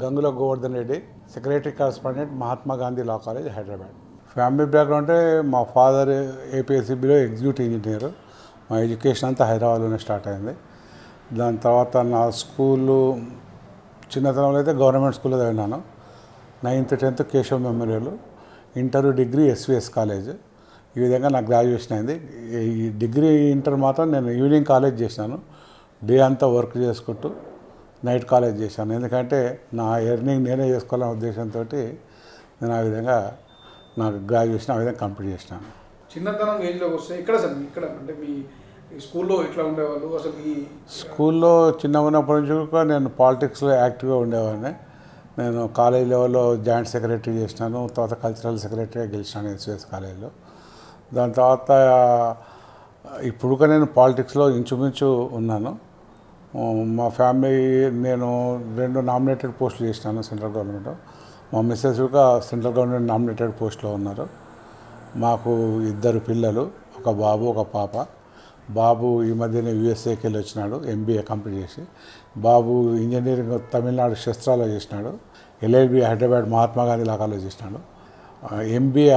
Gangula Govardhan Reddy secretary correspondent Mahatma Gandhi law college Hyderabad family background అంటే మా father ఏపీఎస్సీబీలో ఎగ్జిక్యూటివ్ ఇంజనీర్ మా ఎడ్యుకేషన్ అంతా హైదరాబాద్లోనే స్టార్ట్ అయింది దాని తర్వాత నా స్కూలు చిన్నతనంలో అయితే గవర్నమెంట్ స్కూల్లో చదివినాను ninth tenth Keshav memorial inter degree SVS college ఈ విధంగా నాకు గ్రాడ్యుయేషన్ అయింది ఈ డిగ్రీ ఇంటర్ మాత్రం నేను ఈవినింగ్ కాలేజ్ చేశాను డే అంతా వర్క్ చేసుకుంటూ నైట్ కాలేజ్ చేశాను ఎందుకంటే నా ఎర్నింగ్ నేనే చేసుకోవాలనే ఉద్దేశంతో నేను ఆ విధంగా నాకు గ్రాడ్యుయేషన్ ఆ విధంగా కంప్లీట్ చేసినాను చిన్నతనం ఏజ్లోకి వస్తే ఇక్కడ సార్ మీ ఇక్కడ అంటే మీ ఈ స్కూల్లో ఎట్లా ఉండేవాళ్ళు అసలు ఈ స్కూల్లో చిన్నగా ఉన్నప్పటి నుంచి కూడా నేను పాలిటిక్స్లో యాక్టివ్గా ఉండేవాడిని నేను కాలేజ్ లెవెల్లో జాయింట్ సెక్రటరీ చేసినాను తర్వాత కల్చరల్ సెక్రటరీగా గెలిచినాను ఎస్విఎస్ కాలేజీలో దాని తర్వాత ఇప్పుడు కూడా నేను పాలిటిక్స్లో ఇంచుమించు ఉన్నాను మా ఫ్యామిలీ నేను రెండు నామినేటెడ్ పోస్టులు చేసినాను సెంట్రల్ గవర్నమెంట్ మా మిస్సెస్ కూడా సెంట్రల్ గవర్నమెంట్ నామినేటెడ్ పోస్ట్లో ఉన్నారు మాకు ఇద్దరు పిల్లలు ఒక బాబు ఒక పాప బాబు ఈ మధ్యనే యూఎస్ఏకి వెళ్ళి వచ్చినాడు ఎంబీఏ కంప్లీట్ చేసి బాబు ఇంజనీరింగ్ తమిళనాడు శస్త్రాలో చేసినాడు LLB Hyderabad Mahatma Gandhi law college చేసినాడు ఎంబీఏ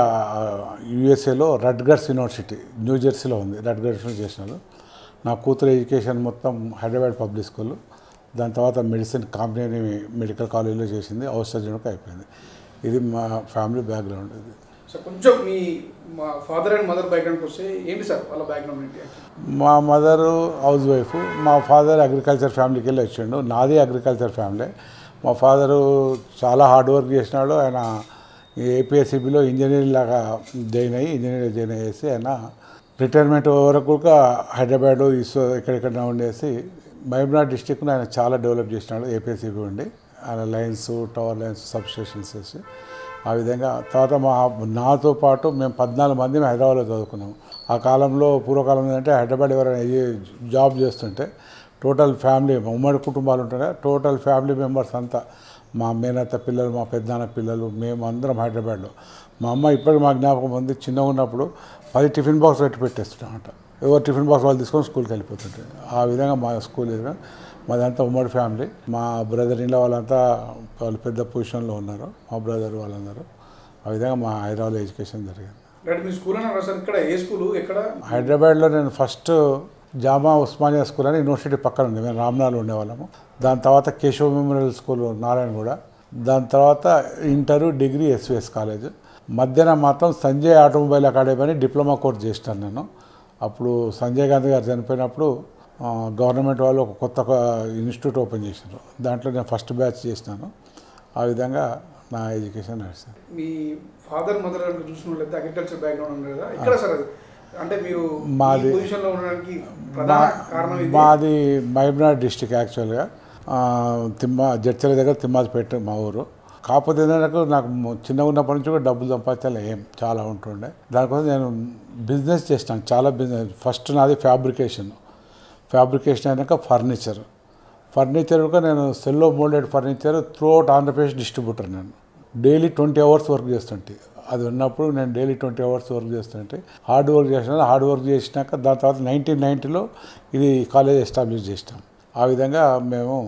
యూఎస్ఏలో రడ్గర్స్ యూనివర్సిటీ న్యూ జెర్సీలో ఉంది రడ్గర్స్ చేసినాడు నా కూతురు ఎడ్యుకేషన్ మొత్తం హైదరాబాద్ పబ్లిక్ స్కూల్ దాని తర్వాత మెడిసిన్ కాంపినీ మెడికల్ కాలేజీలో చేసింది హౌస్ సర్జన్కి అయిపోయింది ఇది మా ఫ్యామిలీ బ్యాక్గ్రౌండ్ ఇది సార్ కొంచెం మీ మా ఫాదర్ అండ్ మదర్ బ్యాక్గ్రౌండ్కి వస్తే ఏంటి సార్ వాళ్ళ బ్యాక్గ్రౌండ్ ఏంటి మా మదరు హౌస్ వైఫ్ మా ఫాదర్ అగ్రికల్చర్ ఫ్యామిలీకి వెళ్ళి వచ్చిండు నాది అగ్రికల్చర్ ఫ్యామిలీ మా ఫాదరు చాలా హార్డ్ వర్క్ చేసినాడు ఆయన ఏపీఎస్సిబిలో ఇంజనీరింగ్ లాగా జాయిన్ అయ్యి ఇంజనీరింగ్ జాయిన్ అయ్యేసి ఆయన రిటైర్మెంట్ వరకు కూడా హైదరాబాద్ ఇస్రో ఎక్కడెక్కడ ఉండేసి మహబూబ్నగర్ డిస్టిక్ను ఆయన చాలా డెవలప్ చేసినాడు ఏపీఎస్సిబి ఉండి ఆయన lines tower lines substations వేసి ఆ విధంగా తర్వాత మా నాతో పాటు మేము పద్నాలుగు మంది హైదరాబాద్లో చదువుకున్నాము ఆ కాలంలో పూర్వకాలంలో అంటే హైదరాబాద్ ఎవరైనా ఏ జాబ్ చేస్తుంటే టోటల్ ఫ్యామిలీ ఉమ్మడి కుటుంబాలు ఉంటాయి టోటల్ ఫ్యామిలీ మెంబర్స్ అంతా మా మేనత్త పిల్లలు మా పెద్దనాన్న పిల్లలు మేము అందరం హైదరాబాద్లో మా అమ్మ ఇప్పటికి మా జ్ఞాపకం ఉంది చిన్నగా ఉన్నప్పుడు పది టిఫిన్ బాక్స్ పెట్టి పెట్టేస్తున్నామంట ఎవరు టిఫిన్ బాక్స్ వాళ్ళు తీసుకొని స్కూల్కి వెళ్ళిపోతుంటే ఆ విధంగా మా స్కూల్ ఎదురు మాదంతా ఉమ్మడి ఫ్యామిలీ మా బ్రదర్ ఇంట్లో వాళ్ళంతా వాళ్ళు పెద్ద పొజిషన్లో ఉన్నారు మా బ్రదర్ వాళ్ళందరూ ఆ విధంగా మా హైదరాబాద్ ఎడ్యుకేషన్ జరిగింది రైట్ మీ స్కూల్ అన్నారు సార్ ఇక్కడ ఏ స్కూలు ఎక్కడ హైదరాబాద్లో నేను ఫస్ట్ జామా ఉస్మానియా స్కూల్ అని యూనివర్సిటీ పక్కన ఉంది మేము రామ్నాలో ఉండేవాళ్ళము దాని తర్వాత కేశవ మెమోరియల్ స్కూల్ నారాయణగూడ దాని తర్వాత ఇంటరు డిగ్రీ ఎస్విఎస్ కాలేజ్ మధ్యాహ్నం మాత్రం సంజయ్ ఆటోమొబైల్ అకాడమీ అని డిప్లొమా కోర్స్ చేసినాను నేను అప్పుడు సంజయ్ గాంధీ గారు చనిపోయినప్పుడు ఆ, గవర్నమెంట్ వాళ్ళు ఒక కొత్త ఒక ఇన్స్టిట్యూట్ ఓపెన్ చేశారు దాంట్లో నేను ఫస్ట్ బ్యాచ్ చేసినాను ఆ విధంగా నా ఎడ్యుకేషన్ నడిచాను మీ ఫాదర్ మదర్ చూసినట్లయితే అగ్రికల్చర్ బ్యాక్గ్రౌండ్ ఉంది కదా ఇక్కడ సార్ అది అంటే మీరు మాది- పొజిషన్లో ఉండడానికి ప్రధాన కారణం ఇది మాది మహబూబ్నగర్ డిస్టిక్ యాక్చువల్గా ఆ, తిమ్మ జడ్చల దగ్గర తిమ్మాజిపేట మా ఊరు కాకపోతే ఏంటంటే నాకు మొ- చిన్నగా ఉన్నప్పటి నుంచి కూడా డబ్బులు సంపాదించాలి ఏం చాలా ఉంటుండే దానికోసం నేను బిజినెస్ చేసినాను చాలా బిజినెస్ ఫస్ట్ నాది ఫ్యాబ్రికేషన్ ఫ్యాబ్రికేషన్ అయినాక ఫర్నిచర్ ఫర్నిచర్ కూడా నేను Cello moulded furniture throughout Andhra Pradesh distributor నేను డైలీ ట్వంటీ అవర్స్ వర్క్ చేస్తుంటే అది ఉన్నప్పుడు నేను డైలీ ట్వంటీ అవర్స్ వర్క్ చేస్తుంటే హార్డ్ వర్క్ చేసిన హార్డ్ వర్క్ చేసినాక దాని తర్వాత నైన్టీన్ నైంటీలో ఇది కాలేజ్ ఎస్టాబ్లిష్ చేసినాం ఆ విధంగా మేము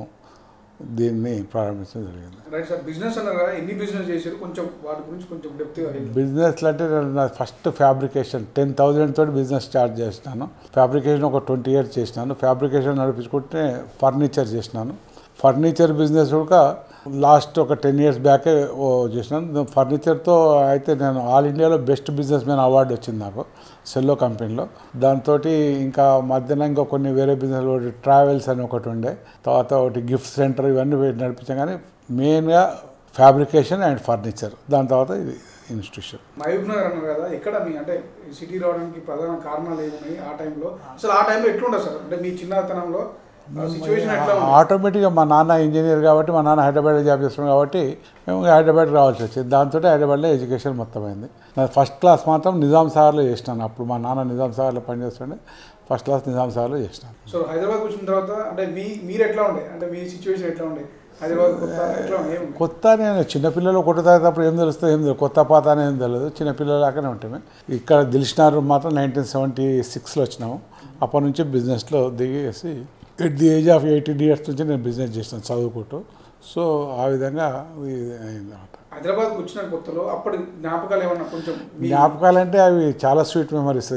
దీన్ని ప్రారంభించడం జరిగింది రైట్ సార్ బిజినెస్ అన్నారు కదా ఎన్ని బిజినెస్ చేశారు కొంచెం వాటి గురించి కొంచెం డెప్త్గా బిజినెస్లు అంటే నేను నా ఫస్ట్ ఫ్యాబ్రికేషన్ టెన్ థౌజండ్ తోటి బిజినెస్ స్టార్ట్ చేసినాను ఫ్యాబ్రికేషన్ ఒక ట్వంటీ ఇయర్స్ చేసినాను ఫ్యాబ్రికేషన్ నడిపించుకుంటే ఫర్నిచర్ చేసినాను ఫర్నిచర్ బిజినెస్ కూడా లాస్ట్ ఒక టెన్ ఇయర్స్ బ్యాకే ఓ చేసినాను ఫర్నిచర్తో అయితే నేను ఆల్ ఇండియాలో బెస్ట్ బిజినెస్ మ్యాన్ అవార్డు వచ్చింది నాకు సెల్లో కంపెనీలో దాంతో ఇంకా మధ్యన ఇంకా కొన్ని వేరే బిజినెస్ ఒకటి ట్రావెల్స్ అని ఒకటి ఉండే తర్వాత ఒకటి గిఫ్ట్ సెంటర్ ఇవన్నీ పెట్టి నడిపించాం కానీ మెయిన్గా ఫ్యాబ్రికేషన్ అండ్ ఫర్నిచర్ దాని తర్వాత ఇది ఇన్స్టిట్యూషన్ మహబూబ్ నగర్ అన్నారు కదా ఎక్కడ మీ అంటే సిటీ రావడానికి ప్రధాన కారణాలు ఏమున్నాయి ఆ టైంలో అసలు ఆ టైంలో ఎట్లుండదు సార్ అంటే మీ చిన్నతనంలో సిచ్యువేషన్ ఎట్లా ఉంది ఆటోమేటిక్గా మా నాన్న ఇంజనీర్ కాబట్టి మా నాన్న హైదరాబాద్లో జాబ్ చేస్తున్నాం కాబట్టి మేము హైదరాబాద్ రావాల్సి వచ్చింది దాంతో హైదరాబాద్లో ఎడ్యుకేషన్ మొత్తం అయింది నా ఫస్ట్ క్లాస్ మాత్రం నిజాం సాగర్లో చేసినాను అప్పుడు మా నాన్న నిజాం సాగర్లో పనిచేస్తుండే ఫస్ట్ క్లాస్ నిజాం సాగర్లో చేసినాను సో హైదరాబాద్ వచ్చిన తర్వాత అంటే మీ మీరు ఎట్లా ఉండే అంటే మీ సిచ్యువేషన్ ఎట్లా ఉండే హైదరాబాద్ కొత్త ఎట్లా ఉండే ఏముంది కొత్త నేను చిన్నపిల్లలు కొట్టు తాగేటప్పుడు ఏం తెలుస్తుంది ఏం తెలియదు కొత్త పాత అని ఏం తెలియదు చిన్నపిల్లలాగానే ఉంటామే ఇక్కడ దిల్షినార్ మాత్రం నైన్టీన్ సెవెంటీ సిక్స్లో వచ్చినాము అప్పటి నుంచి బిజినెస్లో దిగేసి at the age of eighteen years నుంచి నేను బిజినెస్ చేస్తాను చదువుకుంటూ సో ఆ విధంగా ఇది అయిందన్నమాట హైదరాబాద్ వచ్చిన కొత్తలో అప్పటి జ్ఞాపకాలు ఏమన్నా కొంచెం మీ- జ్ఞాపకాలు అంటే అవి చాలా స్వీట్ మెమరీస్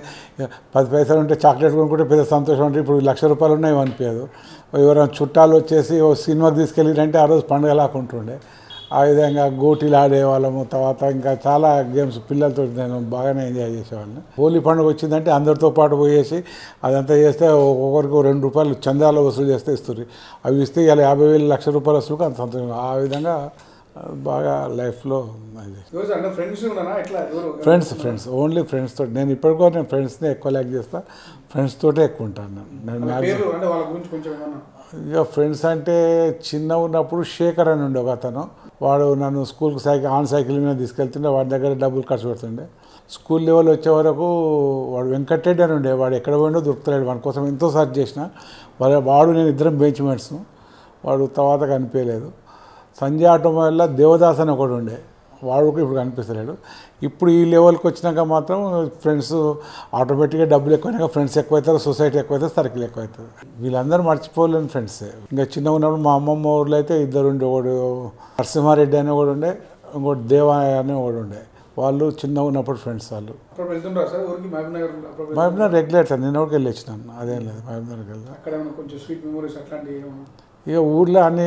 పది పైసలు ఉంటే చాక్లెట్ కొనుక్కుంటే పెద్ద సంతోషం అంటే ఇప్పుడు లక్ష రూపాయలు ఉన్నాయి అనిపించదు ఎవరైనా చుట్టాలు వచ్చేసి ఓ సినిమాకి తీసుకెళ్ళింటే ఆ రోజు పండుగ లాకుంటుండే ఆ విధంగా గోటీలు ఆడేవాళ్ళము తర్వాత ఇంకా చాలా గేమ్స్ పిల్లలతో నేను బాగానే ఎంజాయ్ చేసేవాళ్ళని హోలీ పండుగ వచ్చిందంటే అందరితో పాటు పోయేసి అదంతా చేస్తే ఒక్కొక్కరికి ఓ రెండు రూపాయలు చందాలు వసూలు చేస్తే ఇస్తుంది అవి ఇస్తే ఇలా యాభై వేలు లక్ష రూపాయలు వసూలు అంత సంతోషం ఆ విధంగా బాగా లైఫ్లో అది ఎవరు సార్ అంటే ఫ్రెండ్స్ ఉన్నారా ఎట్లా ఎవరు ఫ్రెండ్స్ ఫ్రెండ్స్ ఓన్లీ ఫ్రెండ్స్ తోటి నేను ఇప్పటికో నేను ఫ్రెండ్స్ని ఎక్కువ లైక్ చేస్తా ఫ్రెండ్స్ తోటే ఎక్కువ ఉంటాను నేను నేను వాళ్ళ మ్యాక్సిమం పేర్లు అంటే వాళ్ళ గురించి కొంచెం ఏమన్నా ఇక ఫ్రెండ్స్ అంటే చిన్న ఉన్నప్పుడు శేఖర్ అని ఉండే ఒక అతను వాడు నన్ను స్కూల్కి సైకిల్ ఆన్ సైకిల్ మీద తీసుకెళ్తుండే వాడి దగ్గర డబ్బులు ఖర్చు పెడుతుండే స్కూల్ లెవెల్ వచ్చే వరకు వాడు వెంకటరెడ్డి అని ఉండే వాడు ఎక్కడ పోయిండో దొరుకుతలేడు వాడి కోసం ఎంతో సర్చ్ చేసిన వాడు వాడు నేను ఇద్దరం బెంచ్ మేట్స్ వాడు తర్వాత కనిపించలేదు సంజయ్ ఆటోమొబైల్లో దేవదాస్ అని ఒకడు ఉండే వాడు కూడా ఇప్పుడు కనిపిస్తలేడు ఇప్పుడు ఈ లెవెల్కి వచ్చినాక మాత్రం ఫ్రెండ్స్ ఆటోమేటిక్గా డబ్బులు ఎక్కువైనాక ఫ్రెండ్స్ ఎక్కువవుతారు సొసైటీ ఎక్కువైతుంది సర్కిల్ ఎక్కువవుతుంది వీళ్ళందరూ మర్చిపోలేని ఫ్రెండ్సే ఇంకా చిన్నగా ఉన్నప్పుడు మా అమ్మమ్మ ఊర్లో అయితే ఇద్దరు ఉండే ఒకడు నరసింహారెడ్డి అని ఒకడు ఉండే ఇంకోటి దేవాయ అని ఒకడు ఉండే వాళ్ళు చిన్నగా ఉన్నప్పుడు ఫ్రెండ్స్ వాళ్ళు అప్పుడు వెళ్తుంటారా సార్ ఊరికి మహబూబ్ నగర్ అప్పుడు మహబూబ్నగర్ రెగ్యులర్ సార్ నేను ఒకటి వెళ్ళి వచ్చినాను అదేం లేదు మహబూబ్నగర్కి వెళ్ళి అక్కడ ఏమైనా కొంచెం స్వీట్ మెమరీస్ అట్లాంటివి ఏమన్నా ఇక ఊర్లో అన్ని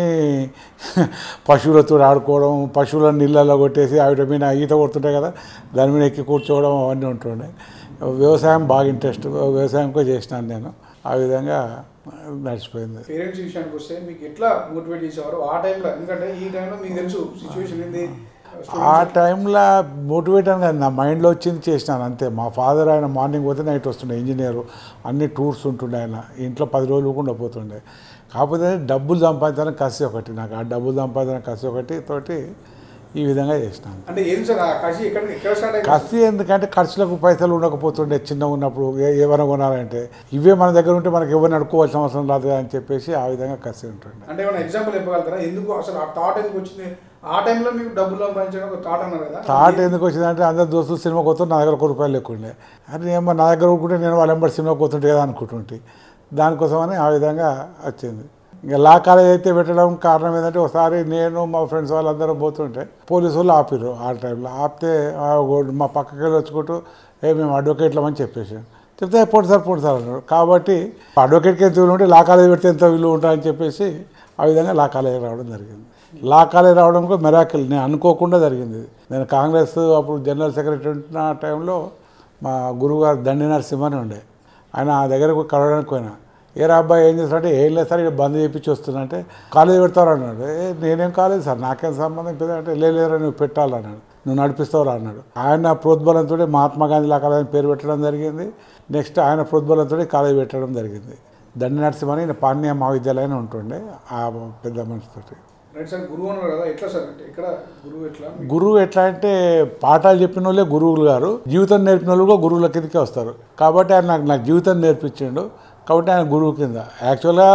పశువులతో ఆడుకోవడం పశువులను నీళ్ళల్లో కొట్టేసి ఆవిడ మీద ఈత కొడుతుంటాయి కదా దాని మీద ఎక్కి కూర్చోవడం అవన్నీ ఉంటుండే వ్యవసాయం బాగా ఇంట్రెస్ట్ వ్యవసాయం కూడా చేసినాను నేను ఆ విధంగా నడిచిపోయింది పేరెంట్స్ విషయానికి వస్తే మీకు ఎట్లా మోటివేట్ చేసేవారు ఆ టైంలో ఎందుకంటే ఈ టైంలో మీకు తెలుసు సిచ్యువేషన్ ఏంది ఆ టైంలో మోటివేట్ అని కాదు నా మైండ్లో వచ్చింది చేసినాను అంతే మా ఫాదర్ ఆయన మార్నింగ్ పోతే నైట్ వస్తుండే ఇంజనీరు అన్ని టూర్స్ ఉంటుండే ఆయన ఇంట్లో పది రోజులు కూడా పోతుండే కాకపోతే డబ్బులు సంపాదించడానికి కసి ఒకటి నాకు ఆ డబ్బులు సంపాదించడానికి కసి ఒకటి తోటి ఈ విధంగా చేసినాను అంటే ఏం సార్ ఆ కసి ఎక్కడ ఎక్కడ స్టార్ట్ అయింది కసి ఎందుకంటే ఖర్చులకు పైసలు ఉండకపోతుండే చిన్నగా ఉన్నప్పుడు ఏ- ఏమైనా కొనాలంటే ఇవే మన దగ్గర ఉంటే మనకి ఎవరిని అడుక్కోవాల్సిన అవసరం రాదు అని చెప్పేసి ఆ విధంగా కసి ఉంటుండే అంటే ఏమైనా ఎగ్జాంపుల్ చెప్పగలుగుతారా ఎందుకు అసలు ఆ థాట్ ఎందుకు వచ్చింది ఆ టైంలో మీకు డబ్బులు సంపాదించడం ఒక థాట్ అన్నారు కదా థాట్ ఎందుకు వచ్చిందంటే అందరు దోస్తులు సినిమాకి పోతే నా దగ్గర ఒక రూపాయలు లేకుండే అది ఏమో నా దగ్గర ఊరుకుంటే నేను వాళ్ళ ఎంబడి సినిమాకి పోతుంటే కదా అనుకుంటుంటే దానికోసమని ఆ విధంగా వచ్చింది ఇంకా లా కాలేజ్ అయితే పెట్టడం కారణం ఏంటంటే ఒకసారి నేను మా ఫ్రెండ్స్ వాళ్ళందరూ పోతుంటే పోలీసు వాళ్ళు ఆపిర్రు ఆ టైంలో ఆపితే ఆ ఓ- మా పక్కకి వెళ్ళి వచ్చుకుంటూ ఏ మేము అడ్వకేట్లమని చెప్పేసి చెప్తే పోటీ సార్ పోటీ సార్ అన్నాడు కాబట్టి అడ్వకేట్కి ఎంత విలువ ఉంటే లా కాలేజ్ పెడితే ఎంత విలువ ఉంటుందని చెప్పేసి ఆ విధంగా లా కాలేజ్ రావడం జరిగింది లా కాలేజ్ రావడం కూడా మెరాకిల్ నేను అనుకోకుండా జరిగింది నేను కాంగ్రెస్ అప్పుడు జనరల్ సెక్రటరీ ఉంటున్న టైంలో మా గురువు గారు దండి నరసింహని ఉండే ఆయన ఆ దగ్గరకు కలవడానికి పోయినా ఏ రా అబ్బాయి ఏం చేస్తారంటే ఏం లేదు సార్ ఇక్కడ బంద్ చేయించి వస్తున్నా అంటే కాలేజ్ పెడతారు అన్నాడు ఏ నేనేం కాలేదు సార్ నాకేం సంబంధం పెద్ద అంటే లేరా నువ్వు పెట్టాలన్నాడు నువ్వు నడిపిస్తావు అన్నాడు ఆయన ప్రోద్బలంతో మహాత్మా గాంధీ లా కాలేజ్ అని పేరు పెట్టడం జరిగింది నెక్స్ట్ ఆయన ప్రోద్బలంతో కాలేజ్ పెట్టడం జరిగింది దండి నరసింహని ఈయన పాణ్య మహావిద్యాలయం ఉంటుండే ఆ పెద్ద మనిషితోటి రైట్ సార్ గురువు అన్నారు కదా ఎట్లా సార్ అంటే ఎక్కడ గురువు ఎట్లా మీకు గురువు ఎట్లా అంటే పాఠాలు చెప్పిన వాళ్ళే గురువులు గారు జీవితం నేర్పిన వాళ్ళు కూడా గురువుల కిందకే వస్తారు కాబట్టి ఆయన నాకు నాకు జీవితం నేర్పించిండు కాబట్టి ఆయన గురువు కింద యాక్చువల్గా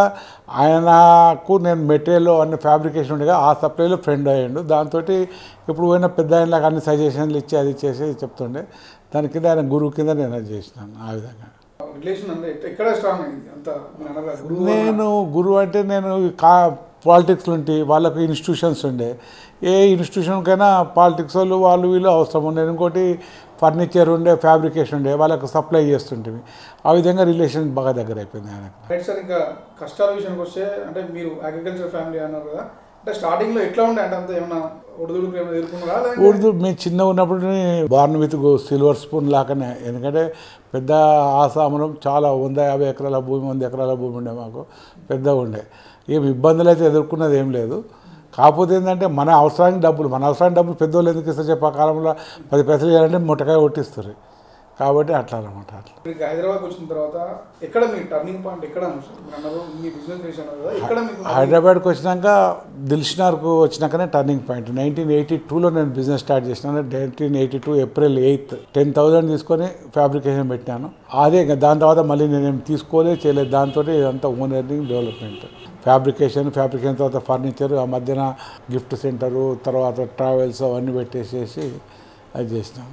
ఆయనకు నేను మెటీరియల్ అన్ని ఫ్యాబ్రికేషన్ ఉండగా ఆ సప్లైలో ఫ్రెండ్ అయ్యిండు దాంతో ఇప్పుడు పోయిన పెద్ద ఆయనలాగా అన్ని సజెషన్లు ఇచ్చి అది చేసి చెప్తుండే దాని కింద ఆయన గురువు కింద నేను అది చేసినాను ఆ విధంగా రిలేషన్ అంటే ఎట్ట- ఎక్కడ స్ట్రాంగ్ అయింది అంత మీరు అన్నారు కదా, గురువు నేను గురువు అంటే నేను కా పాలిటిక్స్లు ఉంటే వాళ్ళకు ఇన్స్టిట్యూషన్స్ ఉండే ఏ ఇన్స్టిట్యూషన్కైనా పాలిటిక్స్ వాళ్ళు వాళ్ళు వీళ్ళు అవసరం ఉండే ఇంకోటి ఫర్నిచర్ ఉండే ఫ్యాబ్రికేషన్ ఉండే వాళ్ళకు సప్లై చేస్తుంటే ఆ విధంగా రిలేషన్ బాగా దగ్గర అయిపోయింది ఆయనకు రైట్ సార్ ఇంకా కష్టాల విషయానికి వస్తే అంటే మీరు అగ్రికల్చర్ ఫ్యామిలీ అన్నారు కదా అంటే స్టార్టింగ్ లో ఎట్లా ఉండే అంటే అంత ఏమన్నా ఒడిదుడుకు ఏమైనా ఎదుర్కొన్నారా లేదంటే ఉర్దూ మేము చిన్న ఉన్నప్పుడు బార్న్ విత్ సిల్వర్ స్పూన్ లాగానే ఎందుకంటే పెద్ద ఆసామనం చాలా వంద యాభై ఎకరాల భూమి వంద ఎకరాల భూమి ఉండే మాకు పెద్దగా ఉండే ఏం ఇబ్బందులు అయితే ఎదుర్కొన్నది ఏం లేదు కాకపోతే ఏంటంటే మన అవసరానికి డబ్బులు మన అవసరానికి డబ్బులు పెద్దోళ్ళు ఎందుకు ఇస్తారు చెప్పి ఆ కాలంలో పది పైసలు చేయాలంటే ముట్టకాయ కొట్టిస్తారు కాబట్టి అట్లా అనమాట అట్లా మీకు హైదరాబాద్ వచ్చిన తర్వాత ఎక్కడ మీ టర్నింగ్ పాయింట్ ఎక్కడ ఉంది సార్ మీరు అన్నారు మీ బిజినెస్ చేశాను కదా ఎక్కడ మీకు హైదరాబాద్కి వచ్చినాక దిల్షనార్కు వచ్చినాకనే టర్నింగ్ పాయింట్ నైన్టీన్ ఎయిటీ టూలో నేను బిజినెస్ స్టార్ట్ చేసినాను nineteen eighty two April eighth ten thousand తీసుకొని ఫ్యాబ్రికేషన్ పెట్టినాను అదే ఇంకా దాని తర్వాత మళ్ళీ నేనేం తీసుకోలేదు చేయలేదు దాంతో ఇదంతా own earning development fabrication fabrication తర్వాత ఫర్నిచర్ ఆ మధ్యన గిఫ్ట్ సెంటరు తర్వాత ట్రావెల్స్ అవన్నీ పెట్టేసేసి అది చేసినాను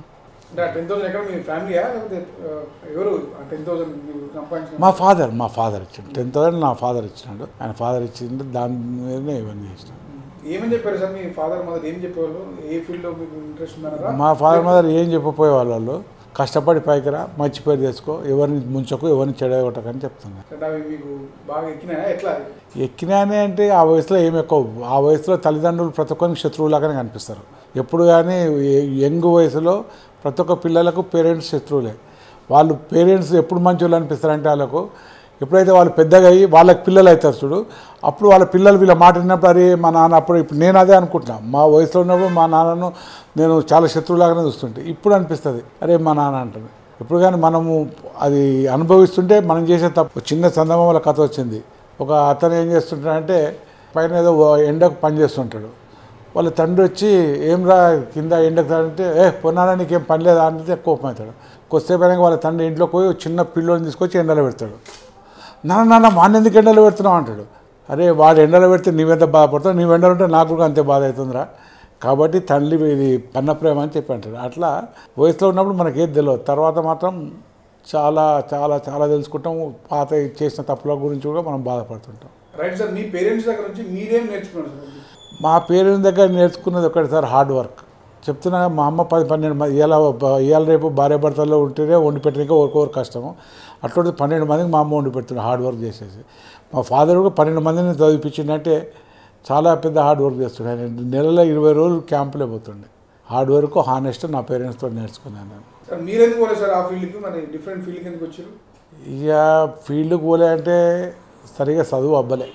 అంటే ఆ టెన్ థౌసండ్ ఎక్కడ మీ ఫ్యామిలీయా లేకపోతే ఆ, ఎవరు ఆ టెన్ థౌసండ్ మీరు సంపాదించిన మా ఫాదర్ మా ఫాదర్ ఇచ్చాడు టెన్ థౌసండ్ నా ఫాదర్ ఇచ్చినాడు ఆయన ఫాదర్ ఇచ్చిండు దాని మీదనే ఇవన్నీ చేసినాడు ఏమని చెప్పారు సార్ మీ ఫాదర్ మదర్ ఏం చెప్పేవాళ్ళు ఏ ఫీల్డ్లో మీకు ఇంట్రెస్ట్ ఉందన్నారా మా ఫాదర్ మదర్ ఏం చెప్పపోయే వాళ్ళు కష్టపడి పైకి రా మంచి పేరు తెచ్చుకో ఎవరిని ముంచకు ఎవరిని చెడగొట్టకని చెప్తున్నారు అంటే అవి మీకు బాగా ఎక్కినాయా ఎట్లా ఎక్కినానే అంటే ఆ వయసులో ఏమి ఎక్కువ ఆ వయసులో తల్లిదండ్రులు ప్రతి ఒక్కరికి శత్రువులాగానే కనిపిస్తారు ఎప్పుడు కానీ యంగ్ వయసులో ప్రతి ఒక్క పిల్లలకు పేరెంట్స్ శత్రువులే వాళ్ళు పేరెంట్స్ ఎప్పుడు మంచోళ్ళు అనిపిస్తారంటే వాళ్ళకు ఎప్పుడైతే వాళ్ళు పెద్దగా అయ్యి వాళ్ళకి పిల్లలు అవుతారు చూడు అప్పుడు వాళ్ళ పిల్లలు వీళ్ళ మాట విన్నప్పుడు అరే మా నాన్న అప్పుడు ఇప్పుడు నేను అదే అనుకుంటున్నా మా వయసులో ఉన్నప్పుడు మా నాన్నను నేను చాలా శత్రువులాగానే చూస్తుంటే ఇప్పుడు అనిపిస్తుంది అరే మా నాన్న అంటుంది ఇప్పుడు కానీ మనము అది అనుభవిస్తుంటే మనం చేసే తప్పు చిన్న చందమామల కథ వచ్చింది ఒక అతను ఏం చేస్తుంటాడంటే పైన ఏదో ఎండకు పని చేస్తుంటాడు వాళ్ళ తండ్రి వచ్చి ఏం రా కింద ఎండకు అంటే ఏ పొన్నానా నీకేం పని లేదా అంటే కోపం అవుతాడు కొద్దిసేపు అయినాక వాళ్ళ తండ్రి ఇంట్లోకి పోయి ఒక చిన్న పిల్లోని తీసుకొచ్చి ఎండలో పెడతాడు నాన్న నాన్న మా ఎందుకు ఎండలో పెడుతున్నావు అంటాడు అరే వాడు ఎండలో పెడితే నీవెంత బాధపడతావు నీవు ఎండలో ఉంటే నాకు కూడా అంతే బాధ అవుతుందిరా కాబట్టి తల్లి ఇది పన్న ప్రేమ అని చెప్పి అంటాడు అట్లా వయసులో ఉన్నప్పుడు మనకి ఏది తెలియదు తర్వాత మాత్రం చాలా చాలా చాలా తెలుసుకుంటాం పాత చేసిన తప్పుల గురించి కూడా మనం బాధపడుతుంటాం రైట్ సార్ మీ పేరెంట్స్ దగ్గర నుంచి మీరేం నేర్చుకున్నారు సార్ మా పేరెంట్స్ దగ్గర నేర్చుకున్నది ఒకటి సార్ హార్డ్ వర్క్ చెప్తున్నా మా అమ్మ పది పన్నెండు మంది ఇవాళ ఇవాళ రేపు భార్య భర్తల్లో ఉంటేనే వండి పెట్టడానికి ఒకరికొకరు కష్టము అట్లాంటి పన్నెండు మందికి మా అమ్మ వండి పెడుతుంది హార్డ్ వర్క్ చేసేసి మా ఫాదర్ కూడా పన్నెండు మందిని చదివిపించిందంటే చాలా పెద్ద హార్డ్ వర్క్ చేస్తున్నాడు ఆయన నెలలో ఇరవై రోజులు క్యాంపులే పోతుండే హార్డ్ వర్క్ హానెస్ట్ నా పేరెంట్స్తో నేర్చుకున్నాను నేను సార్ మీరెందుకు పోలేదు సార్ ఆ ఫీల్డ్కి మరి డిఫరెంట్ ఫీల్డ్కి ఎందుకు వచ్చారు ఇక ఫీల్డ్కి పోలే అంటే సరిగా చదువు అబ్బలే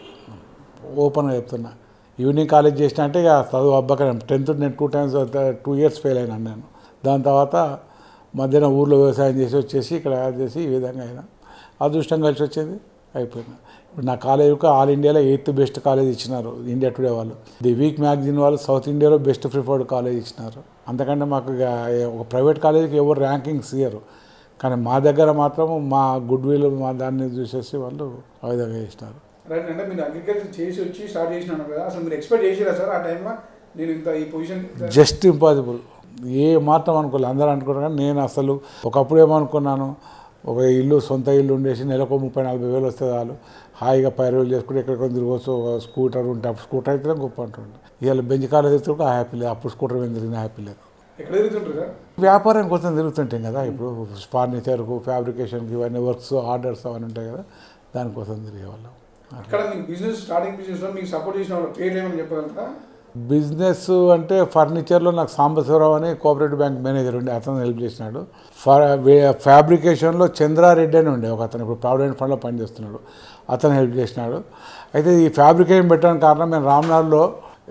ఓపెన్గా చెప్తున్నా ఈవినింగ్ కాలేజ్ చేసిన అంటే ఇక చదువు అబ్బక టెన్త్ నేను two times two years fail అయినాను నేను దాని తర్వాత మధ్యాహ్నం ఊర్లో వ్యవసాయం చేసి వచ్చేసి ఇక్కడ చేసి ఈ విధంగా అయినా అదృష్టం కలిసి వచ్చింది అయిపోయింది ఇప్పుడు నా కాలేజీకి ఆల్ ఇండియాలో ఎయిత్ బెస్ట్ కాలేజ్ ఇచ్చినారు ఇండియా టుడే వాళ్ళు ది వీక్ మ్యాగజైన్ వాళ్ళు సౌత్ ఇండియాలో బెస్ట్ ప్రిఫర్డ్ కాలేజ్ ఇచ్చినారు అంతకంటే మాకు ఇక ఒక ప్రైవేట్ కాలేజీకి ఎవరు ర్యాంకింగ్స్ ఇయ్యరు కానీ మా దగ్గర మాత్రం మా గుడ్ విల్ మా దాన్ని చూసేసి వాళ్ళు ఆ విధంగా చేసినారు రైట్ అంటే మీరు అగ్రికల్చర్ చేసి వచ్చి స్టార్ట్ చేసినాను కదా అసలు మీరు ఎక్స్పెక్ట్ చేసిరా సార్ ఆ టైంలో నేను ఇంత ఈ పొజిషన్ జస్ట్ ఇంపాసిబుల్ ఏ మాత్రం అనుకోలేదు అందరూ అనుకున్నారు కానీ నేను అసలు ఒకప్పుడు ఏమనుకున్నాను ఒక ఇల్లు సొంత ఇల్లు ఉండేసి నెలకు ముప్పై నలభై వేలు వస్తే చాలు హాయిగా పైరువులు చేసుకుంటే ఎక్కడికి తిరగవచ్చు ఒక స్కూటర్ ఉంటే అప్పుడు స్కూటర్ అయితే గొప్ప అంటుండే ఇవాళ బెంచ్ కాలేజ్ తిరుగుతూ హ్యాపీ లేదు అప్పుడు స్కూటర్ మీద తిరిగిన హ్యాపీ లేదు ఎక్కడ తిరుగుతుంటారు సార్ వ్యాపారం కోసం తిరుగుతుంటాం కదా ఇప్పుడు ఫర్నిచర్కు ఫ్యాబ్రికేషన్కి ఇవన్నీ వర్క్స్ ఆర్డర్స్ అవన్నీ ఉంటాయి కదా దానికోసం తిరిగేవాళ్ళం అక్కడ మీకు బిజినెస్ స్టార్టింగ్ బిజినెస్లో మీకు సపోర్ట్ చేసిన వాళ్ళ పేర్లు ఏమని చెప్పగలుగుతారా బిజినెస్ అంటే ఫర్నిచర్లో నాకు సాంబశివరావు అని కోఆపరేటివ్ బ్యాంక్ మేనేజర్ ఉండే అతను హెల్ప్ చేసినాడు ఫ్యాబ్రికేషన్లో చంద్రారెడ్డి అని ఉండే ఒక అతను ఇప్పుడు ప్రావిడెంట్ ఫండ్లో పనిచేస్తున్నాడు అతను హెల్ప్ చేసినాడు అయితే ఈ ఫ్యాబ్రికేషన్ పెట్టడానికి కారణం మేము రామ్నాథ్లో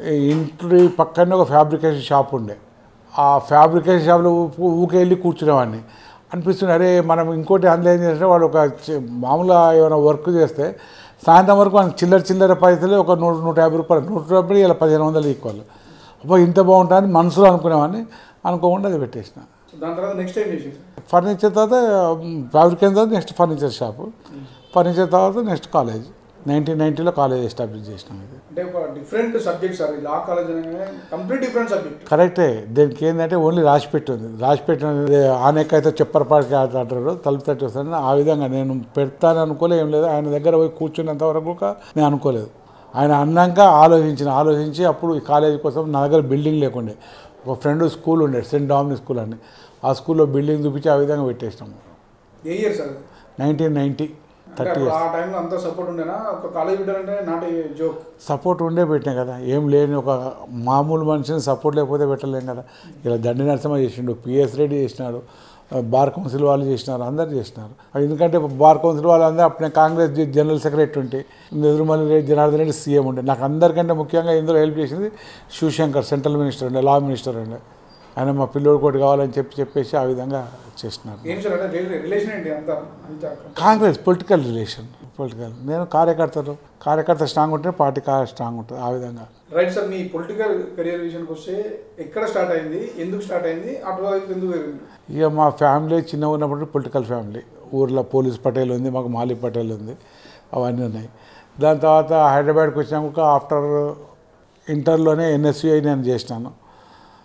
ఇంటి పక్కనే ఒక ఫ్యాబ్రికేషన్ షాప్ ఉండే ఆ ఫ్యాబ్రికేషన్ షాప్లో ఊ- ఊకే వెళ్ళి కూర్చునేవాడిని అనిపిస్తుంది అరే మనం ఇంకోటి అందులో ఏం చేస్తే వాడు ఒక చి- మామూలుగా ఏమైనా వర్క్ చేస్తే సాయంత్రం వరకు మనకి చిల్లర చిల్లర పైసలు ఒక నూట నూట యాభై రూపాయలు నూట రూపాయలు ఇలా పదిహేను వందలు ఈక్వల్ అబ్బా ఇంత బాగుంటుందని మనసులో అనుకునేవాడిని అనుకోకుండా అది పెట్టేసిన సో దాని తర్వాత నెక్స్ట్ టైం చేసేది ఫర్నిచర్ తర్వాత ఫ్యాబ్రికేషన్ తర్వాత నెక్స్ట్ ఫర్నిచర్ షాపు ఫర్నిచర్ తర్వాత నెక్స్ట్ కాలేజ్ నైన్టీన్ నైన్టీలో కాలేజ్ ఎస్టాబ్లిష్ చేసినాం ఇది అంటే ఒక different subject sir law college అనగానే కంప్లీట్ డిఫరెంట్ సబ్జెక్ట్ కరెక్టే దీనికి ఏంటంటే ఓన్లీ రాసిపెట్టి ఉంది రాసిపెట్టి ఉంది ఆనెక్కైతే చెప్పరపాటికి అంటారు తలుపు తట్టి వస్తాను ఆ విధంగా నేను పెడతాను అనుకోలే ఏం లేదు ఆయన దగ్గర పోయి కూర్చున్నంత వరకు కూడా నేను అనుకోలేదు ఆయన అన్నాక ఆలోచించిన ఆలోచించి అప్పుడు ఈ కాలేజీ కోసం నా దగ్గర బిల్డింగ్ లేకుండే ఒక ఫ్రెండ్ స్కూల్ ఉండే సెయింట్ డామిని స్కూల్ అని ఆ స్కూల్లో బిల్డింగ్ చూపించి ఆ విధంగా పెట్టేసినాము ఏ ఇయర్ సార్ అది? నైన్టీన్ నైంటీ అంటే థర్టీ అప్పుడు ఇయర్స్ ఆ టైంలో అంతా సపోర్ట్ ఉండేనా ఒక కాలేజ్ పెట్టారంటే నాట్ జోక్ సపోర్ట్ ఉండే పెట్టినా కదా ఏం లేని ఒక మామూలు మనిషిని సపోర్ట్ లేకపోతే పెట్టలేం కదా ఇలా దండి నరసింహ చేసిండు పిఎస్ రెడ్డి చేసినాడు బార్ కౌన్సిల్ వాళ్ళు చేసినారు అందరు చేసినారు ఎందుకంటే బార్ కౌన్సిల్ వాళ్ళు అందరూ అప్పుడు నేను కాంగ్రెస్ జ- జనరల్ సెక్రటరీ ఉంటే నెదురుమల్లి రెడ్డి జనార్దన్ రెడ్డి సీఎం ఉండే నాకు అందరికంటే ముఖ్యంగా ఇందులో హెల్ప్ చేసింది శివశంకర్ సెంట్రల్ మినిస్టర్ ఉండే లా మినిస్టర్ ఉండే ఆయన మా పిల్లోడు కోటి కావాలని చెప్పి చెప్పేసి ఆ విధంగా చేసినారు ఏం సార్ అంటే రిలేషన్ ఏంటి అంతా అంతా కాంగ్రెస్ పొలిటికల్ రిలేషన్ పొలిటికల్ నేను కార్యకర్తలు కార్యకర్త స్ట్రాంగ్ ఉంటే పార్టీ కా- స్ట్రాంగ్ ఉంటుంది ఆ విధంగా రైట్ సార్ మీ పొలిటికల్ కెరియర్ విషయానికి వస్తే ఎక్కడ స్టార్ట్ అయింది ఎందుకు స్టార్ట్ అయింది అటువైపు ఎందుకు వెళ్ళింది ఇక మా ఫ్యామిలీ చిన్నగా ఉన్నప్పుడు పొలిటికల్ ఫ్యామిలీ ఊర్లో పోలీస్ పటేల్ ఉంది మాకు మాలి పటేల్ ఉంది అవన్నీ ఉన్నాయి దాని తర్వాత హైదరాబాద్కి వచ్చినాక ఆఫ్టర్ ఇంటర్లోనే ఎన్ఎస్యుఐ నేను చేసినాను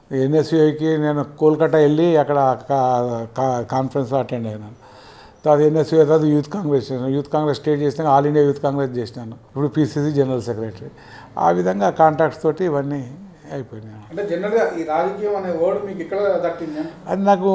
ఎన్ఎస్యుకి నేను కోల్కతా వెళ్ళి అక్కడ కా- కా- కాన్ఫరెన్స్లో అటెండ్ అయినాను తర్వాత ఎన్ఎస్యూ తర్వాత యూత్ కాంగ్రెస్ చేసినాను యూత్ కాంగ్రెస్ స్టేట్ చేసినాక ఆల్ ఇండియా యూత్ కాంగ్రెస్ చేసినాను ఇప్పుడు పిసిసి జనరల్ సెక్రటరీ ఆ విధంగా కాంటాక్ట్స్ తోటి ఇవన్నీ అయిపోయినాయి అంటే జనరల్గా ఈ రాజకీయం అనే వర్డ్ మీకు ఎక్కడ దట్టింది అంటే అది నాకు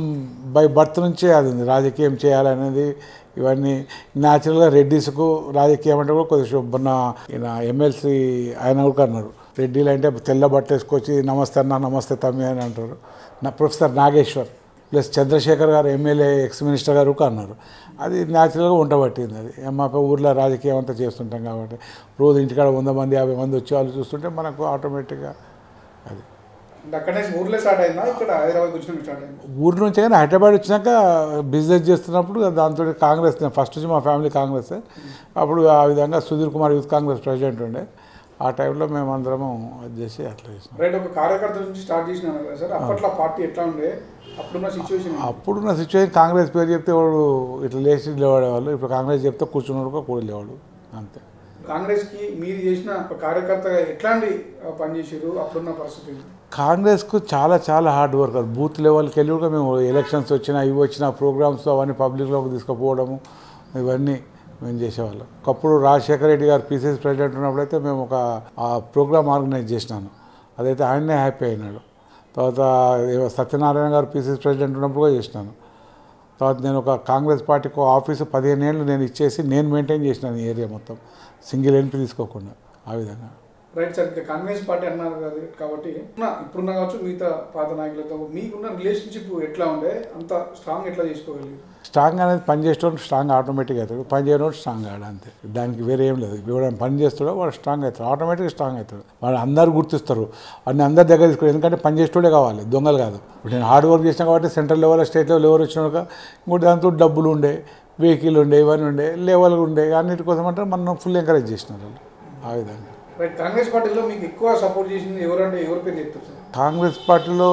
బై బర్త్ నుంచే అది ఉంది రాజకీయం చేయాలనేది ఇవన్నీ న్యాచురల్గా రెడ్డిస్కు రాజకీయం అంటే కూడా కొద్దిగా మొన్న ఈయన ఎమ్మెల్సీ ఆయన కూడా అన్నారు రెడ్డిలు అంటే తెల్ల బట్ట వేసుకొచ్చి నమస్తే అన్న నమస్తే తమ్మి అని అంటారు నా ప్రొఫెసర్ నాగేశ్వర్ ప్లస్ చంద్రశేఖర్ గారు ఎమ్మెల్యే ఎక్స్ మినిస్టర్ గారు కూడా అన్నారు అది న్యాచురల్గా ఉండబట్టింది అది మా ఊర్లో రాజకీయం అంతా చేస్తుంటాం కాబట్టి రోజు ఇంటికాడ వంద మంది యాభై మంది వచ్చి వాళ్ళు చూస్తుంటే మనకు ఆటోమేటిక్గా అది అంటే అక్కడే ఊర్లో స్టార్ట్ అయిందా ఇక్కడ హైదరాబాద్కి వచ్చినాక స్టార్ట్ అయింది ఊరి నుంచి కానీ హైదరాబాద్ వచ్చినాక బిజినెస్ చేస్తున్నప్పుడు దాంతో కాంగ్రెస్ నేను ఫస్ట్ నుంచి మా ఫ్యామిలీ కాంగ్రెస్ అప్పుడు ఆ విధంగా సుధీర్ కుమార్ యూత్ కాంగ్రెస్ ప్రెసిడెంట్ ఉండే ఆ టైంలో మేము అందరము అది చేసి అట్లా చేసినాం రైట్ ఒక కార్యకర్త నుంచి స్టార్ట్ చేసినాను కదా సార్ అప్పట్లో పార్టీ ఎట్లా ఉండే అప్పుడున్న సిచ్యువేషన్ అప్పుడున్న సిచ్యువేషన్ కాంగ్రెస్ పేరు చెప్తే వాడు ఇట్లా లేచి లేవాడేవాళ్ళు ఇప్పుడు కాంగ్రెస్ చెప్తే కూర్చున్నాడు కూడా కూడా లేవాడు అంతే కాంగ్రెస్కి మీరు చేసిన ఒక కార్యకర్తగా ఎట్లాంటి ఆ, పని చేసారు అప్పుడున్న పరిస్థితి కాంగ్రెస్కు చాలా చాలా హార్డ్ వర్క్ అది బూత్ లెవెల్కి వెళ్ళి కూడా మేము ఎలక్షన్స్ వచ్చినా ఇవి వచ్చినా ప్రోగ్రామ్స్ అవన్నీ పబ్లిక్లోకి తీసుకుపోవడము ఇవన్నీ మేము చేసేవాళ్ళం ఒకప్పుడు రాజశేఖర రెడ్డి గారు పీసీసీ ప్రెసిడెంట్ ఉన్నప్పుడైతే మేము ఒక ఆ ప్రోగ్రామ్ ఆర్గనైజ్ చేసినాను అదైతే ఆయన్నే హ్యాపీ అయినాడు తర్వాత ఏవో సత్యనారాయణ గారు పీసీసీ ప్రెసిడెంట్ ఉన్నప్పుడు కూడా చేసినాను తర్వాత నేను ఒక కాంగ్రెస్ పార్టీకి ఒక ఆఫీసు పదిహేను ఏళ్ళు నేను ఇచ్చేసి నేను మెయింటైన్ చేసినాను ఈ ఏరియా మొత్తం సింగిల్ ఎంపీ తీసుకోకుండా ఆ విధంగా రైట్ సార్ ఇంకా కాంగ్రెస్ పార్టీ అన్నారు కదా కాబట్టి ఉన్న- ఇప్పుడున్న కావచ్చు మిగతా పాత నాయకులతో మీకున్న రిలేషన్షిప్ ఎట్లా ఉండే అంత స్ట్రాంగ్ ఎట్లా చేసుకోగలిగారు స్ట్రాంగ్ అనేది పని చేసేవాడు స్ట్రాంగ్ ఆటోమేటిక్ అవుతాడు పని చేయడం స్ట్రాంగ్ ఆడు అంతే దానికి వేరే ఏం లేదు ఎవడైనా పని చేస్తాడో వాడు స్ట్రాంగ్ అవుతాడు ఆటోమేటిక్గా స్ట్రాంగ్ అవుతాడు వాడు అందరు గుర్తిస్తారు వాడిని అందరి దగ్గర తీసుకుని ఎందుకంటే పని చేసేటోడే కావాలి దొంగలు కాదు ఇప్పుడు నేను హార్డ్ వర్క్ చేసిన కాబట్టి సెంట్రల్ లెవెల్ స్టేట్ లెవెల్ ఎవరు వచ్చినాక ఇంకోటి దాంతో డబ్బులు ఉండే వెహికల్ ఉండే ఇవన్నీ ఉండే లెవెల్ ఉండే అన్నిటి కోసం అంటే మనం ఫుల్ ఎంకరేజ్ చేసినారు వాళ్ళు ఆ విధంగా రైట్ కాంగ్రెస్ పార్టీలో మీకు ఎక్కువ సపోర్ట్ చేసింది ఎవరంటే ఎవరి పేరు చెప్తారు సార్ కాంగ్రెస్ పార్టీలో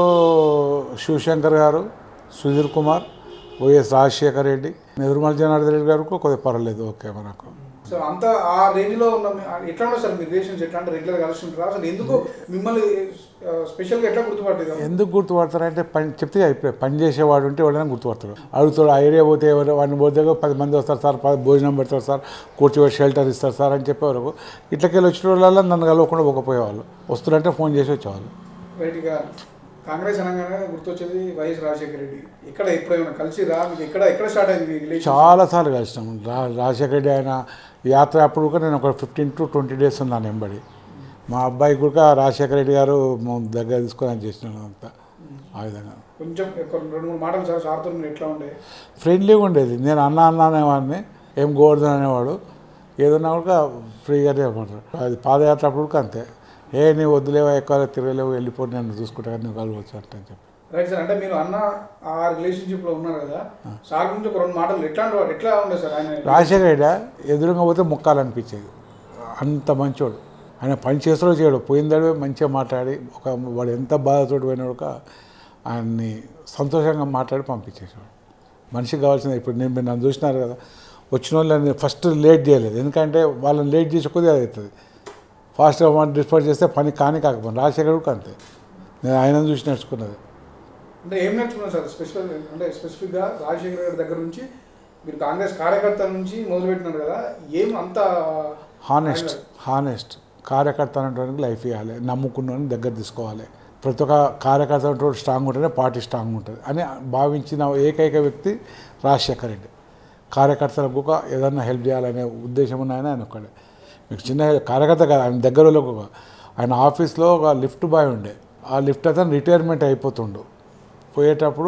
శివశంకర్ గారు సుధీర్ కుమార్ వైఎస్ రాజశేఖర్ రెడ్డి నిర్మల్ జనార్దన్ రెడ్డి గారు కూడా కొద్దిగా పర్వాలేదు ఓకే మనకు సో అంత ఆ రేంజ్లో ఉన్న మీ- ఎట్లా ఉండదు సార్ మీ రిలేషన్స్ ఎట్లా అంటే రెగ్యులర్ కలిసి ఉంటారా అసలు ఎందుకు మిమ్మల్ని స్పెషల్గా ఎట్లా గుర్తుపట్టేది ఎందుకు గుర్తుపడతారంటే పని చెప్తే అయిపోయి పని చేసేవాడు ఉంటే ఎవరైనా గుర్తుపడతాడు అడుగుతాడు ఆ ఏరియా పోతే ఎవరు వాడిని పోతే పది మంది వస్తారు సార్ పది భోజనం పెడతారు సార్ కూర్చోబెట్టి షెల్టర్ ఇస్తారు సార్ అని చెప్పేవరకు ఇట్లకెళ్ళి వచ్చిన వాళ్ళ నన్ను కలవకుండా పోకపోయేవాళ్ళు వస్తుందంటే ఫోన్ చేసి వచ్చేవాళ్ళు రైట్ ఇక కాంగ్రెస్ అనగానే గుర్తొచ్చేది వైఎస్ రాజశేఖర రెడ్డి ఇక్కడ ఎప్పుడైనా కలిసిరా మీకు ఎక్కడ ఎక్కడ స్టార్ట్ అయింది మీ రిలేషన్ చాలాసార్లు కలిసినాం రా రాజశేఖర రెడ్డి ఆయన యాత్ర అప్పుడు కూడా నేను ఒక ఫిఫ్టీన్ టు ట్వంటీ డేస్ ఉన్నాను ఎంబడి మా అబ్బాయి కూడా రాజశేఖర రెడ్డి గారు మా దగ్గర తీసుకొని ఆయన చేసినాడు అంతా ఆ విధంగా కొంచెం ఒక రెండు మూడు మాటలు సార్ సార్తో మీరు ఎట్లా ఉండే ఫ్రెండ్లీగా ఉండేది నేను అన్న అన్న అనేవాడిని ఏం గోవర్ధన్ అనేవాడు ఏదన్నా కూడా ఫ్రీగానే పడతాడు అది పాదయాత్ర అప్పుడు కూడా అంతే ఏ నీ వద్దులేవా ఎక్కువ తిరగలేవు వెళ్ళిపో నేను చూసుకుంటా కానీ నువ్వు కలవచ్చు అంటే అని చెప్పి రైట్ సార్ అంటే మీరు అన్న ఆ రిలేషన్షిప్ లో ఉన్నారు కదా సార్ గురించి ఒక రెండు మాటలు ఎట్లాంటి వాడు ఎట్లా ఉండే సార్ ఆయన రాజశేఖర రెడ్డి ఎదురుగా పోతే ముక్కాలనిపించేది అంత మంచోడు ఆయన పని చేస్తాడో చేయడు పోయిందాడే మంచిగా మాట్లాడి ఒక వాడు ఎంత బాధతోటి పోయినాడు ఒక ఆయన్ని సంతోషంగా మాట్లాడి పంపించేసాడు మనిషికి కావాల్సింది ఇప్పుడు నేను మీరు నన్ను చూసినారు కదా వచ్చిన వాళ్ళని ఫస్ట్ లేట్ చేయలేదు ఎందుకంటే వాళ్ళని లేట్ చేసి కొద్దిగా అది అవుతుంది ఫాస్ట్గా మనం డిస్పర్స్ చేస్తే పని కాని కాకపోయింది రాజశేఖర్ కూడా అంతే నేను ఆయన చూసి నేర్చుకున్నది అంటే ఏం నేర్చుకున్నారు సార్ స్పెషల్ అంటే స్పెసిఫిక్గా రాజశేఖర గారి దగ్గర నుంచి మీరు కాంగ్రెస్ కార్యకర్త నుంచి మొదలుపెట్టినారు కదా ఏం అంత హానెస్ట్ హానెస్ట్ కార్యకర్త అనేటువంటి లైఫ్ ఇవ్వాలి నమ్ముకున్న దగ్గర తీసుకోవాలి ప్రతి ఒక్క కార్యకర్త అనేటువంటి స్ట్రాంగ్ ఉంటేనే పార్టీ స్ట్రాంగ్ ఉంటుంది అని భావించిన ఏకైక వ్యక్తి రాజశేఖర్ రెడ్డి కార్యకర్తలకు ఒక ఏదన్నా హెల్ప్ చేయాలనే ఉద్దేశం ఉన్న ఆయన ఆయన ఒక్కడే మీకు చిన్న కార్యకర్త కాదు ఆయన దగ్గర వాళ్ళకు ఒక ఆయన ఆఫీస్లో ఒక లిఫ్ట్ బాయ్ ఉండే ఆ లిఫ్ట్ అతను రిటైర్మెంట్ అయిపోతుండు పోయేటప్పుడు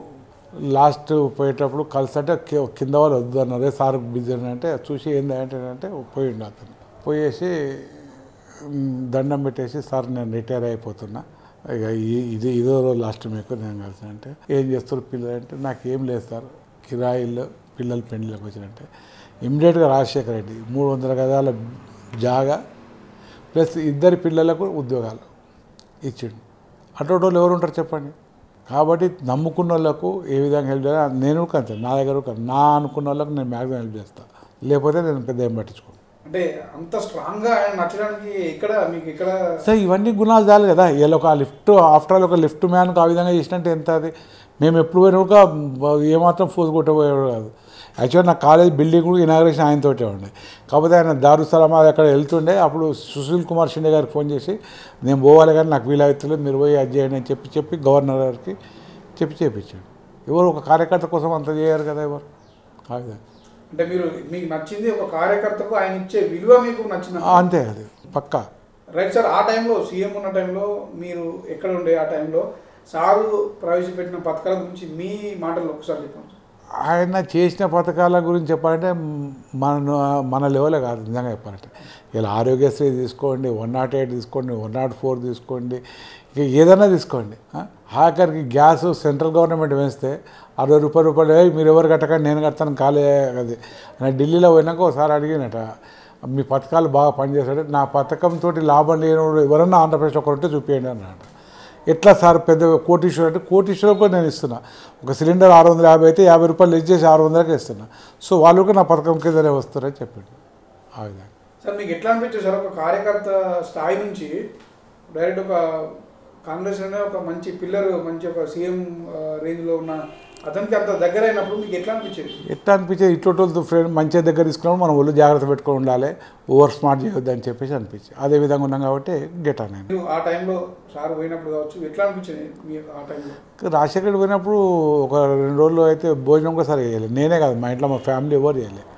లాస్ట్ పోయేటప్పుడు కలిసి అంటే కి- కింద వాళ్ళు వద్దు అన్నారు సార్ బిజీ అని అంటే చూసి ఏంది అంటే అంటే పోయిండు అతను పోయేసి మ్, దండం పెట్టేసి సార్ నేను రిటైర్ అయిపోతున్నా ఇక ఈ- ఇది ఇదో రోజు లాస్ట్ మీకు నేను కలిసి అంటే ఏం చేస్తారు పిల్లలు అంటే నాకు ఏం లేదు సార్ కిరాయిల్లో పిల్లలు పెళ్లిలోకి వచ్చినట్టే ఇమ్మీడియట్గా రాజశేఖర రెడ్డి మూడు వందల గదాల జాగా ప్లస్ ఇద్దరి పిల్లలకు ఉద్యోగాలు ఇచ్చిండు అటువంటి ఎవరు ఉంటారు చెప్పండి కాబట్టి నమ్ముకున్న వాళ్ళకు ఏ విధంగా హెల్ప్ చేయాలి నేను కూడా అంతే నా దగ్గర కూడా నా అనుకున్న వాళ్ళకు నేను మ్యాక్సిమం హెల్ప్ చేస్తాను లేకపోతే నేను పెద్ద ఏం పట్టించుకోను అంటే అంత స్ట్రాంగ్గా ఆయన నచ్చడానికి ఎక్కడ మీకు ఎక్కడ సార్ ఇవన్నీ గుణాలు చాలు కదా వీళ్ళు ఒక లిఫ్ట్ ఆఫ్టర్ ఆల్ ఒక లిఫ్ట్ మ్యాన్కి ఆ విధంగా చేసినట్టు ఎంత అది మేము ఎప్పుడు పోయినా కూడా ఏమాత్రం ఫోర్స్ కొట్టబోయేవాడు కాదు యాక్చువల్ నా కాలేజ్ బిల్డింగ్ కూడా ఇనాగ్రేషన్ ఆయనతోటే ఉండే కాకపోతే ఆయన దారుస్థలం అది అక్కడ వెళ్తుండే అప్పుడు సుశీల్ కుమార్ షిండే గారికి ఫోన్ చేసి నేను పోవాలి కానీ నాకు వీలవుతలేదు మీరు పోయి అది చేయండి అని చెప్పి చెప్పి గవర్నర్ గారికి చెప్పి చేయించాడు ఎవరు ఒక కార్యకర్త కోసం అంత చేయరు కదా ఎవరు ఆ విధంగా అంటే మీరు మీకు నచ్చింది ఒక కార్యకర్తకు ఆయన ఇచ్చే విలువ మీకు నచ్చింది ఆ, అంతే అది పక్కా రైట్ సార్ ఆ టైంలో సీఎం ఉన్న టైంలో మీరు ఎక్కడ ఉండే ఆ టైంలో సారు ప్రవేశపెట్టిన పథకాల గురించి మీ మాటలు ఒకసారి చెప్పండి ఆయన చేసిన పథకాల గురించి చెప్పాలంటే మన మన లెవెలే కాదు నిజంగా చెప్పాలంటే ఇలా ఆరోగ్యశ్రీ తీసుకోండి వన్ నాట్ ఎయిట్ తీసుకోండి వన్ నాట్ ఫోర్ తీసుకోండి ఇక ఏదైనా తీసుకోండి ఆ? ఆఖరికి గ్యాస్ సెంట్రల్ గవర్నమెంట్ వేస్తే అరవై రూపాయలు రూపాయలు "ఏయ్, మీరు ఎవరు కట్టకండి నేను కడతాను కాలే అది ఆయన ఢిల్లీలో పోయినాక ఒకసారి అడిగినట మీ పథకాలు బాగా పనిచేస్తాడు నా పథకంతో లాభం లేని ఎవరన్నా ఆంధ్రప్రదేశ్లో ఒకరుంటే చూపించండి అన్నాడు ఎట్లా సార్ పెద్ద కోటీశ్వరు అంటే కోటీశ్వరులకు కూడా నేను ఇస్తున్నా ఒక సిలిండర్ ఆరు వందల యాభై అయితే యాభై రూపాయలు లెస్ చేసి ఆరు వందలకి ఇస్తున్నా సో వాళ్ళు కూడా నా పథకం కిందనే వస్తారని చెప్పాడు ఆ విధంగా సార్ మీకు ఎట్లా అనిపించింది సార్ ఒక కార్యకర్త స్థాయి నుంచి డైరెక్ట్ ఒక కాంగ్రెస్ అనే ఒక మంచి పిల్లర్ మంచి ఒక సీఎం రేంజ్లో ఉన్న అతనికి అంత దగ్గర అయినప్పుడు మీకు ఎట్లా అనిపించేది ఎట్లా అనిపించేది ఇటువంటి ఫ్రెండ్ మంచిగా దగ్గర తీసుకున్నప్పుడు మనం ఒళ్ళు జాగ్రత్త పెట్టుకొని ఉండాలి ఓవర్ స్మార్ట్ చేయొద్దు అని చెప్పేసి అనిపించింది అదే విధంగా ఉన్నాం కాబట్టి గెట్ నేను మీరు ఆ టైంలో సార్ పోయినప్పుడు కావచ్చు ఎట్లా అనిపించింది మీ ఆ టైంలో రాజశేఖర్ పోయినప్పుడు ఒక రెండు రోజులు అయితే భోజనం కూడా సరిగా చేయలేదు నేనే కాదు మా ఇంట్లో మా ఫ్యామిలీ ఎవరు చేయలేదు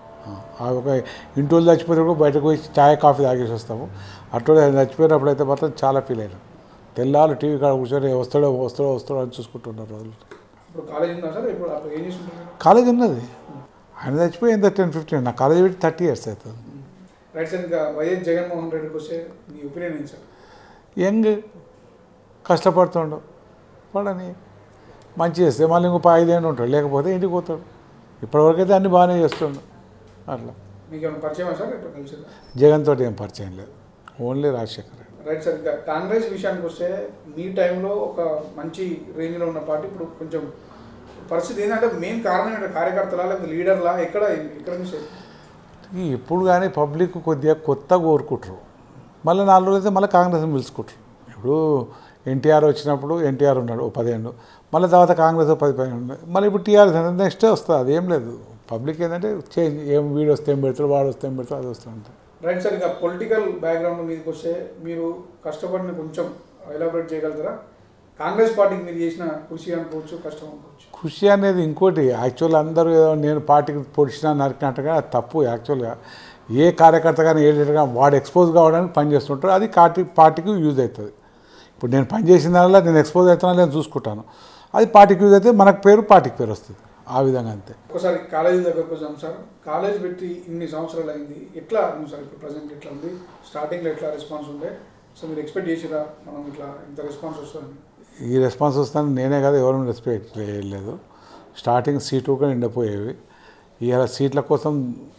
ఆ ఒక ఇంటి వాళ్ళు చచ్చిపోతే కూడా బయటకు పోయి చాయ్ కాఫీ తాగేసి వస్తాము అట్లా ఆయన చచ్చిపోయినప్పుడు అయితే మాత్రం చాలా ఫీల్ అయినాం తెల్లారు టీవీ కాడ కూర్చొని వస్తాడో వస్తాడో వస్తాడో అని చూసుకుంటున్నారు రోజులు ఇప్పుడు కాలేజ్ ఉందా సార్ ఇప్పుడు అప్పుడు ఏం చేస్తుంటారు కాలేజ్ ఉన్నది ఆయన చచ్చిపోయి ఎంత టెన్ ఫిఫ్టీన్ నా కాలేజ్ పెట్టి థర్టీ ఇయర్స్ అవుతుంది రైట్ సార్ ఇంకా వైఎస్ జగన్మోహన్ రెడ్డికి వస్తే మీ ఒపీనియన్ ఏంటి సార్ యంగ్ కష్టపడుతుండు వాడని మంచి చేస్తే మళ్ళీ ఇంకో ఐదేళ్ళు ఉంటాడు లేకపోతే ఇంటికి పోతాడు ఇప్పటివరకు అయితే అన్ని బాగానే చేస్తుండు అట్లా మీకు ఏమైనా పరిచయమా సార్ ఇప్పుడు కలిసి జగన్ తోటి ఏం పరిచయం లేదు only Rajasekhar Reddy right sir ఇంకా కాంగ్రెస్ విషయానికి వస్తే మీ టైంలో ఒక మంచి రేంజ్లో ఉన్న పార్టీ ఇప్పుడు కొంచెం పరిస్థితి ఏంటంటే మెయిన్ కారణం ఏంటంటే కార్యకర్తలా లేకపోతే లీడర్లా ఎక్కడ ఎక్కడ మిస్ అయింది? ఈ ఎప్పుడు కానీ పబ్లిక్ కొద్దిగా కొత్తగా కోరుకుంటారు మళ్ళీ నాలుగు రోజులు అయితే మళ్ళీ కాంగ్రెస్ని పిలుచుకుంటారు ఇప్పుడు ఎన్టీఆర్ వచ్చినప్పుడు ఎన్టీఆర్ ఉన్నాడు ఓ పదిహేను మళ్ళీ తర్వాత కాంగ్రెస్ ఓ పది పదిహేను ఉన్నాయి మళ్ళీ ఇప్పుడు టీఆర్ఎస్ నెక్స్ట్ వస్తుంది అది ఏం లేదు పబ్లిక్ ఏంటంటే చేంజ్ ఏం వీడు వస్తే ఏం పెడతాడు వాడు వస్తే ఏం పెడతాడు అది వస్తూ ఉంటుంది రైట్ సార్ ఇంకా పొలిటికల్ బ్యాక్గ్రౌండ్ మీదకి వస్తే మీరు కష్టపడిన కొంచెం ఎలాబరేట్ చేయగలుగుతారా కాంగ్రెస్ పార్టీకి మీరు చేసిన కృషి అనుకోవచ్చు కష్టం అనుకోవచ్చు ఖుషి అనేది ఇంకోటి యాక్చువల్ అందరూ ఏదో నేను పార్టీకి పొడిచినా నరికినట్టుగా అది తప్పు యాక్చువల్గా ఏ కార్యకర్త కానీ ఏ లీడర్ కానీ వాడు ఎక్స్పోజ్ కావడానికి పని చేస్తుంటారు అది పార్టీ పార్టీకి యూజ్ అవుతుంది ఇప్పుడు నేను పని చేసిన దానిలో నేను ఎక్స్పోజ్ అవుతున్నా నేను చూసుకుంటాను అది పార్టీకి యూజ్ అయితే మనకు పేరు పార్టీకి పేరు వస్తుంది ఆ విధంగా అంతే ఒకసారి కాలేజీ దగ్గరకు వచ్చాం సార్ కాలేజ్ పెట్టి ఇన్ని సంవత్సరాలు అయింది ఎట్లా ఉంది సార్ ఇప్పుడు ప్రజెంట్ ఎట్లా ఉంది స్టార్టింగ్లో ఎట్లా రెస్పాన్స్ ఉండే సో మీరు ఎక్స్పెక్ట్ చేసిరా మనం ఇట్లా ఇంత రెస్పాన్స్ వస్తుందని ఈ రెస్పాన్స్ వస్తాను నేనే కదా ఎవరు రెస్పెక్ట్ చేయలేదు స్టార్టింగ్ సీటు కూడా నిండిపోయేవి ఇవాళ సీట్ల కోసం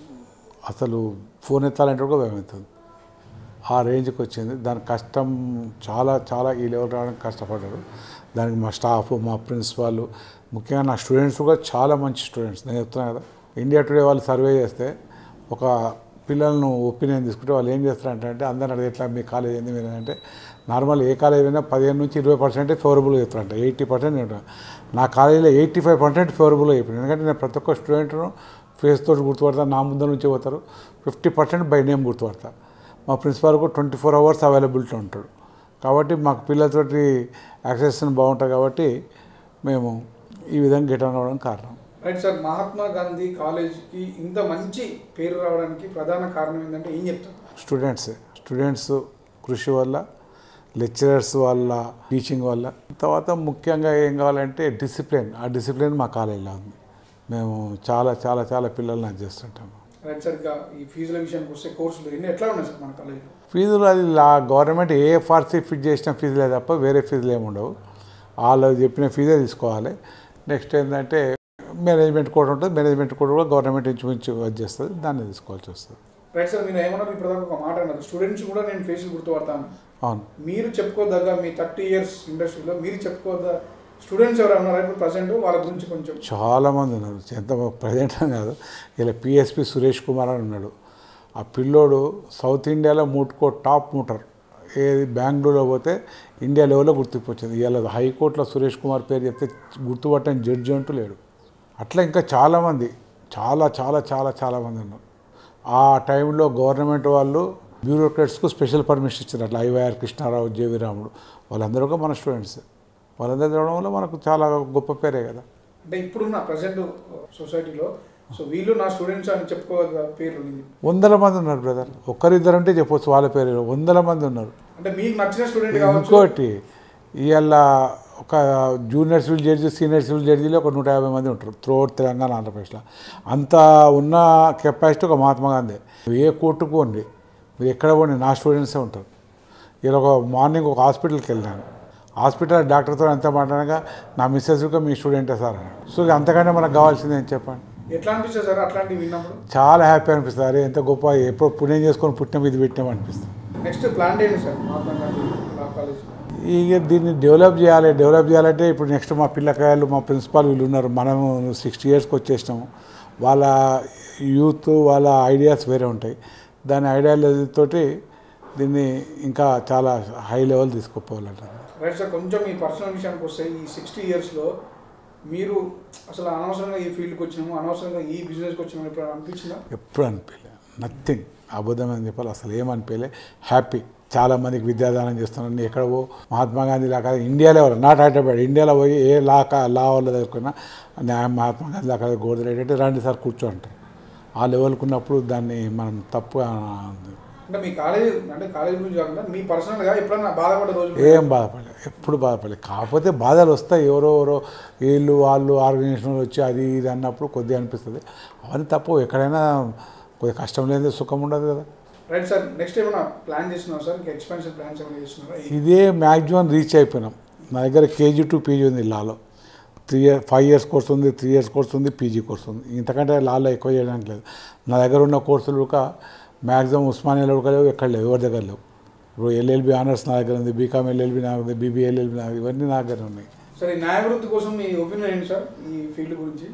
అసలు ఫోన్ ఎత్తాలంటే కూడా భయం అవుతుంది ఆ రేంజ్కి వచ్చింది దాని కష్టం చాలా చాలా ఈ లెవెల్ రావడానికి కష్టపడ్డారు దానికి మా స్టాఫ్ మా ప్రిన్సిపాల్ ముఖ్యంగా నా స్టూడెంట్స్ కూడా చాలా మంచి స్టూడెంట్స్ నేను చెప్తున్నాను కదా ఇండియా టుడే వాళ్ళు సర్వే చేస్తే ఒక పిల్లలను ఒపీనియన్ తీసుకుంటే వాళ్ళు ఏం చేస్తారంటే అంటే అందరూ అడిగి ఎట్లా మీ కాలేజ్ ఏంది మీరు అంటే నార్మల్ ఏ కాలేజ్ అయినా పదిహేను నుంచి ఇరవై పర్సెంటే ఫేవరబుల్గా చెప్తారంట ఎయిటీ పర్సెంట్ నేను నా కాలేజీలో ఎయిటీ ఫైవ్ పర్సెంట్ ఫేవరబుల్గా చెప్పాను ఎందుకంటే నేను ప్రతి ఒక్క స్టూడెంట్ను ఫేస్ తోటి గుర్తుపడతాను నా ముందు నుంచి పోతారు ఫిఫ్టీ పర్సెంట్ బై నేమ్ గుర్తుపడతా మా ప్రిన్సిపాల్ కూడా ట్వంటీ ఫోర్ అవర్స్ అవైలబిలిటీ ఉంటాడు కాబట్టి మాకు పిల్లలతోటి యాక్సెషన్ బాగుంటుంది కాబట్టి మేము ఈ విధంగా గెట్ అవ్వడం కారణం రైట్ సార్ మహాత్మా గాంధీ కాలేజ్కి ఇంత మంచి పేరు రావడానికి ప్రధాన కారణం ఏంటంటే ఏం చెప్తారు స్టూడెంట్స్ స్టూడెంట్స్ కృషి వల్ల లెక్చరర్స్ వల్ల టీచింగ్ వల్ల తర్వాత ముఖ్యంగా ఏం కావాలంటే డిసిప్లిన్ ఆ డిసిప్లిన్ మా కాలేజీలో ఉంది మేము చాలా చాలా చాలా పిల్లల్ని అది చేస్తుంటాము రైట్ సార్ ఇంకా ఈ ఫీజుల విషయానికి వస్తే కోర్సులు ఎన్ని ఎట్లా ఉన్నాయి సార్ మన కాలేజీలో ఫీజులు అది లా గవర్నమెంట్ ఏ ఫార్సీ ఫిట్ చేసిన ఫీజులే తప్ప వేరే ఫీజులు ఏమి ఉండవు వాళ్ళు చెప్పిన ఫీజే తీసుకోవాలి నెక్స్ట్ ఏంటంటే మేనేజ్మెంట్ కోడ్ ఉంటుంది మేనేజ్మెంట్ కోడ్ కూడా గవర్నమెంట్ ఇంచుమించు అది చేస్తుంది దాన్ని తీసుకోవాల్సి వస్తుంది రైట్ సార్ మీరు ఏమన్నారు ఇప్పటిదాకా ఒక మాట అన్నారు స్టూడెంట్స్ కూడా నేను ఫేసులు గుర్తుపడతాను అవును మీరు చెప్పుకోదగ్గ మీ థర్టీ ఇయర్స్ ఇండస్ట్రీలో మీరు చెప్పుకోదగ్గ స్టూడెంట్స్ ఎవరు ఉన్నారా ఇప్పుడు ప్రజెంట్ వాళ్ళ గురించి కొంచెం చాలామంది ఉన్నారు ఎంత ప్రజెంట్ అని కాదు ఇలా పిఎస్పి సురేష్ కుమార్ అని ఉన్నాడు ఆ పిల్లోడు సౌత్ ఇండియాలో మూటుకో టాప్ మూటర్ ఏది బెంగళూరులో పోతే ఇండియా లెవెల్లో గుర్తింపు వచ్చింది ఇవాళ హైకోర్టులో సురేష్ కుమార్ పేరు చెప్తే గుర్తుపట్టని జడ్జి అంటూ లేడు అట్లా ఇంకా చాలామంది చాలా చాలా చాలా చాలామంది ఉన్నారు ఆ టైంలో గవర్నమెంట్ వాళ్ళు బ్యూరోక్రాట్స్కు స్పెషల్ పర్మిషన్ ఇచ్చారు అట్లా ఐవైఆర్ కృష్ణారావు జేవి రాముడు వాళ్ళందరూ కూడా మన స్టూడెంట్స్ వాళ్ళందరూ చదవడం వల్ల మనకు చాలా గొప్ప పేరే కదా అంటే ఇప్పుడున్న ప్రజెంట్ సొసైటీలో సో వీళ్ళు నా స్టూడెంట్స్ అని చెప్పుకోవాలి పేర్లు ఉంది వందల మంది ఉన్నారు బ్రదర్ ఒక్కరిద్దరు అంటే చెప్పొచ్చు వాళ్ళ పేరు వందల మంది ఉన్నారు అంటే మీకు నచ్చిన స్టూడెంట్ కావచ్చు ఇంకోటి ఇవాళ ఒక junior civil judge senior civil జడ్జిలో ఒక నూట యాభై మంది ఉంటారు త్రోట్ తెలంగాణ ఆంధ్రప్రదేశ్లో అంత ఉన్న కెపాసిటీ ఒక మహాత్మా గాంధీ ఏ కోర్టుకు పోండి మీరు ఎక్కడ పోండి నా స్టూడెంట్సే ఉంటారు ఇలా ఒక మార్నింగ్ ఒక హాస్పిటల్కి వెళ్ళాను హాస్పిటల్ డాక్టర్తో ఎంత మాట్లాడగా నా మిస్సెస్ కూడా మీ స్టూడెంటే సార్ అన్నాడు సో ఇక అంతకంటే మనకు కావాల్సింది ఏం చెప్పండి ఎట్లా అనిపిస్తుంది సార్ అట్లాంటివి విన్నప్పుడు చాలా హ్యాపీ అనిపిస్తుంది అరే ఎంత గొప్ప ఎప్పుడో పుణ్యం చేసుకొని పుట్టిన ఇది పెట్టినాం అనిపిస్తుంది నెక్స్ట్ ప్లాన్ ఏంటి sir Mahatma Gandhi law college ఇక దీన్ని డెవలప్ చేయాలి డెవలప్ చేయాలంటే ఇప్పుడు నెక్స్ట్ మా పిల్లకాయలు మా ప్రిన్సిపాల్ వీళ్ళు ఉన్నారు మనము సిక్స్టీ ఇయర్స్కి వచ్చేసినాము వాళ్ళ యూత్ వాళ్ళ ఐడియాస్ వేరే ఉంటాయి దాని ఐడియాలజీతోటి దీన్ని ఇంకా చాలా హై లెవెల్ తీసుకుపోవాలంట రైట్ సార్ కొంచెం మీ పర్సనల్ విషయానికి వస్తే ఈ సిక్స్టీ ఇయర్స్లో మీరు అసలు అనవసరంగా ఈ ఫీల్డ్కి వచ్చినాము అనవసరంగా ఈ బిజినెస్కి వచ్చినాము ఇప్పుడు అనిపించిందా ఎప్పుడు అనిపించలే నథింగ్ అబద్ధం అని చెప్పాలి అసలు ఏమనిపించలే హ్యాపీ చాలా మందికి విద్యాదానం చేస్తున్నాను నేను ఎక్కడ పో మహాత్మా గాంధీ లాగా ఇండియా లెవెల్ నాట్ హైదరాబాద్ ఇండియాలో పోయి ఏ లా కా లా వాళ్ళ దగ్గరుకున్నా న్యాయం మహాత్మా గాంధీ లాగా గోదరేట్ అంటే రండి సార్ కూర్చోంటారు ఆ లెవెల్కి ఉన్నప్పుడు దాన్ని మనం తప్పు అంటే మీ కాలేజ్ అంటే కాలేజ్ గురించి కాకుండా మీ పర్సనల్గా ఎప్పుడైనా బాధపడే రోజు ఏం బాధపడలేదు ఎప్పుడు బాధపడలేదు కాకపోతే బాధలు వస్తాయి ఎవరో ఎవరో వీళ్ళు వాళ్ళు ఆర్గనైజేషన్ వచ్చి అది ఇది అన్నప్పుడు కొద్దిగా అనిపిస్తుంది అవన్నీ తప్పు ఎక్కడైనా కొద్దిగా కష్టం లేనిదే సుఖం ఉండదు కదా రైట్ సార్ నెక్స్ట్ ఏమైనా ప్లాన్ చేస్తున్నారా సార్ ఇంకా ఎక్స్పెన్షన్ ప్లాన్స్ ఏమైనా చేస్తున్నారా ఇదే మ్యాక్సిమం రీచ్ అయిపోయినాం నా దగ్గర కేజీ టు పీజీ ఉంది లాలో three year five years course ఉంది త్రీ ఇయర్స్ కోర్స్ ఉంది పీజీ కోర్స్ ఉంది ఇంతకంటే లాలో ఎక్కువ చేయడానికి లేదు నా దగ్గర ఉన్న కోర్సులు ఒక మ్యాక్సిమం ఉస్మానియాలో కూడా లేవు ఎక్కడ లేవు ఎవరి దగ్గర లేవు ఇప్పుడు ఎల్ఎల్బి ఆనర్స్ నా దగ్గర ఉంది బీకామ్ ఎల్ఎల్బి నా ఉంది బీబీ ఎల్ఎల్బి నా ఇవన్నీ నా దగ్గర ఉన్నాయి సార్ ఈ న్యాయ వృత్తి కోసం మీ ఒపీనియన్ ఏంటి సార్ ఈ ఫీల్డ్ గురించి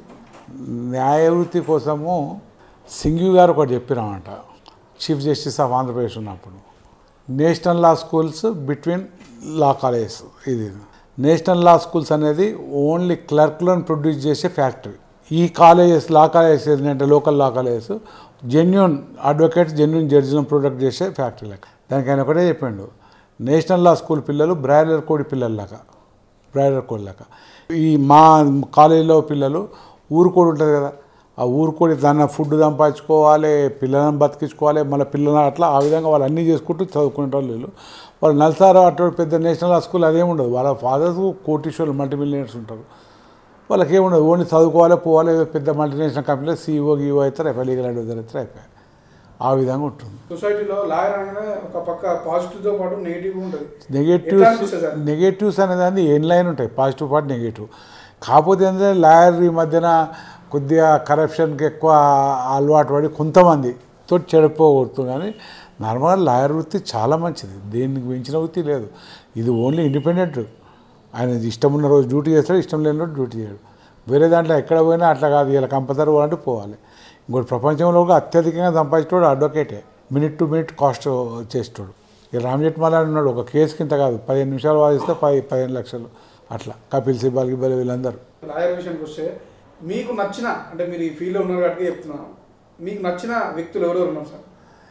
న్యాయ వృత్తి కోసము సింఘు గారు ఒకటి చెప్పినామంట చీఫ్ జస్టిస్ ఆఫ్ ఆంధ్రప్రదేశ్ ఉన్నప్పుడు national law schools between law colleges ఇది నేషనల్ లా స్కూల్స్ అనేది ఓన్లీ క్లర్క్లను ప్రొడ్యూస్ చేసే ఫ్యాక్టరీ ఈ కాలేజెస్ లా కాలేజెస్ ఏంటంటే local law colleges genuine advocates genuine జడ్జిలను ప్రొడక్ట్ చేసే ఫ్యాక్టరీ లెక్క దానికి ఆయన ఒకటే చెప్పిండు నేషనల్ లా స్కూల్ పిల్లలు బ్రాయిలర్ కోడి పిల్లల్లాగా బ్రాయిలర్ కోడి లెక్క ఈ మా కాలేజీలో పిల్లలు ఊరుకోడి ఉంటుంది కదా ఆ ఊరుకోడి దాన్ని ఫుడ్ సంపాదించుకోవాలి పిల్లలను బతికించుకోవాలి మళ్ళీ పిల్లలు అట్లా ఆ విధంగా వాళ్ళు అన్నీ చేసుకుంటూ చదువుకునే వాళ్ళు వీళ్ళు. వాళ్ళు నల్సారో అటు పెద్ద నేషనల్ స్కూల్ అదేముండదు వాళ్ళ ఫాదర్స్ కోటీశ్వర్లు మల్టీ మిలియనర్స్ ఉంటారు వాళ్ళకి ఏముండదు ఓన్లీ చదువుకోవాలి పోవాలి ఏదో పెద్ద మల్టీనేషనల్ కంపెనీలో సీఈఓ గీఓ అవుతారు అయిపోయి లీగల్ అడ్వైజర్ అవుతారు అయిపోయి ఆ విధంగా ఉంటుంది సొసైటీలో లాయర్ అనగానే ఒక పక్క పాజిటివ్తో పాటు నెగిటివ్ ఉంటుంది ఎట్లా నెగటివ్స్ అనిపిస్తుంది సార్? నెగటివ్స్ అనేది ఎన్ లైన్ ఉంటాయి పాజిటివ్ పార్ట్ నెగటివ్ కాకపోతే ఏంటంటే లాయర్ ఈ మధ్యన కొద్దిగా కరప్షన్కి ఎక్కువ అలవాటు పడి కొంతమంది తోటి చెడిపోకూడదు కానీ నార్మల్గా లాయర్ వృత్తి చాలా మంచిది దేనికి మించిన వృత్తి లేదు ఇది ఓన్లీ ఇండిపెండెంట్ ఆయన ఇష్టం ఉన్న రోజు డ్యూటీ చేస్తాడు ఇష్టం లేని రోజు డ్యూటీ చేయడు వేరే దాంట్లో ఎక్కడ పోయినా అట్లా కాదు ఇలా కంపల్సరీ పోవాలంటే పోవాలి ఇంకోటి ప్రపంచంలో కూడా అత్యధికంగా సంపాదించేవాడు అడ్వకేటే మినిట్ టు మినిట్ కాస్ట్ చేసేటోడు ఇక రామ్ జెట్మలా ఉన్నాడు ఒక కేసు కింద కాదు పదిహేను నిమిషాలు వాదిస్తే పది పదిహేను లక్షలు అట్లా కపిల్ సిబాల్ గిబాల్ వీళ్ళందరూ లాయర్ విషయానికి వస్తే మీకు నచ్చిన అంటే మీరు ఈ ఫీల్డ్లో ఉన్నారు కాబట్టి చెప్తున్నాను మీకు నచ్చిన వ్యక్తులు ఎవరెవరు ఉన్నారు సార్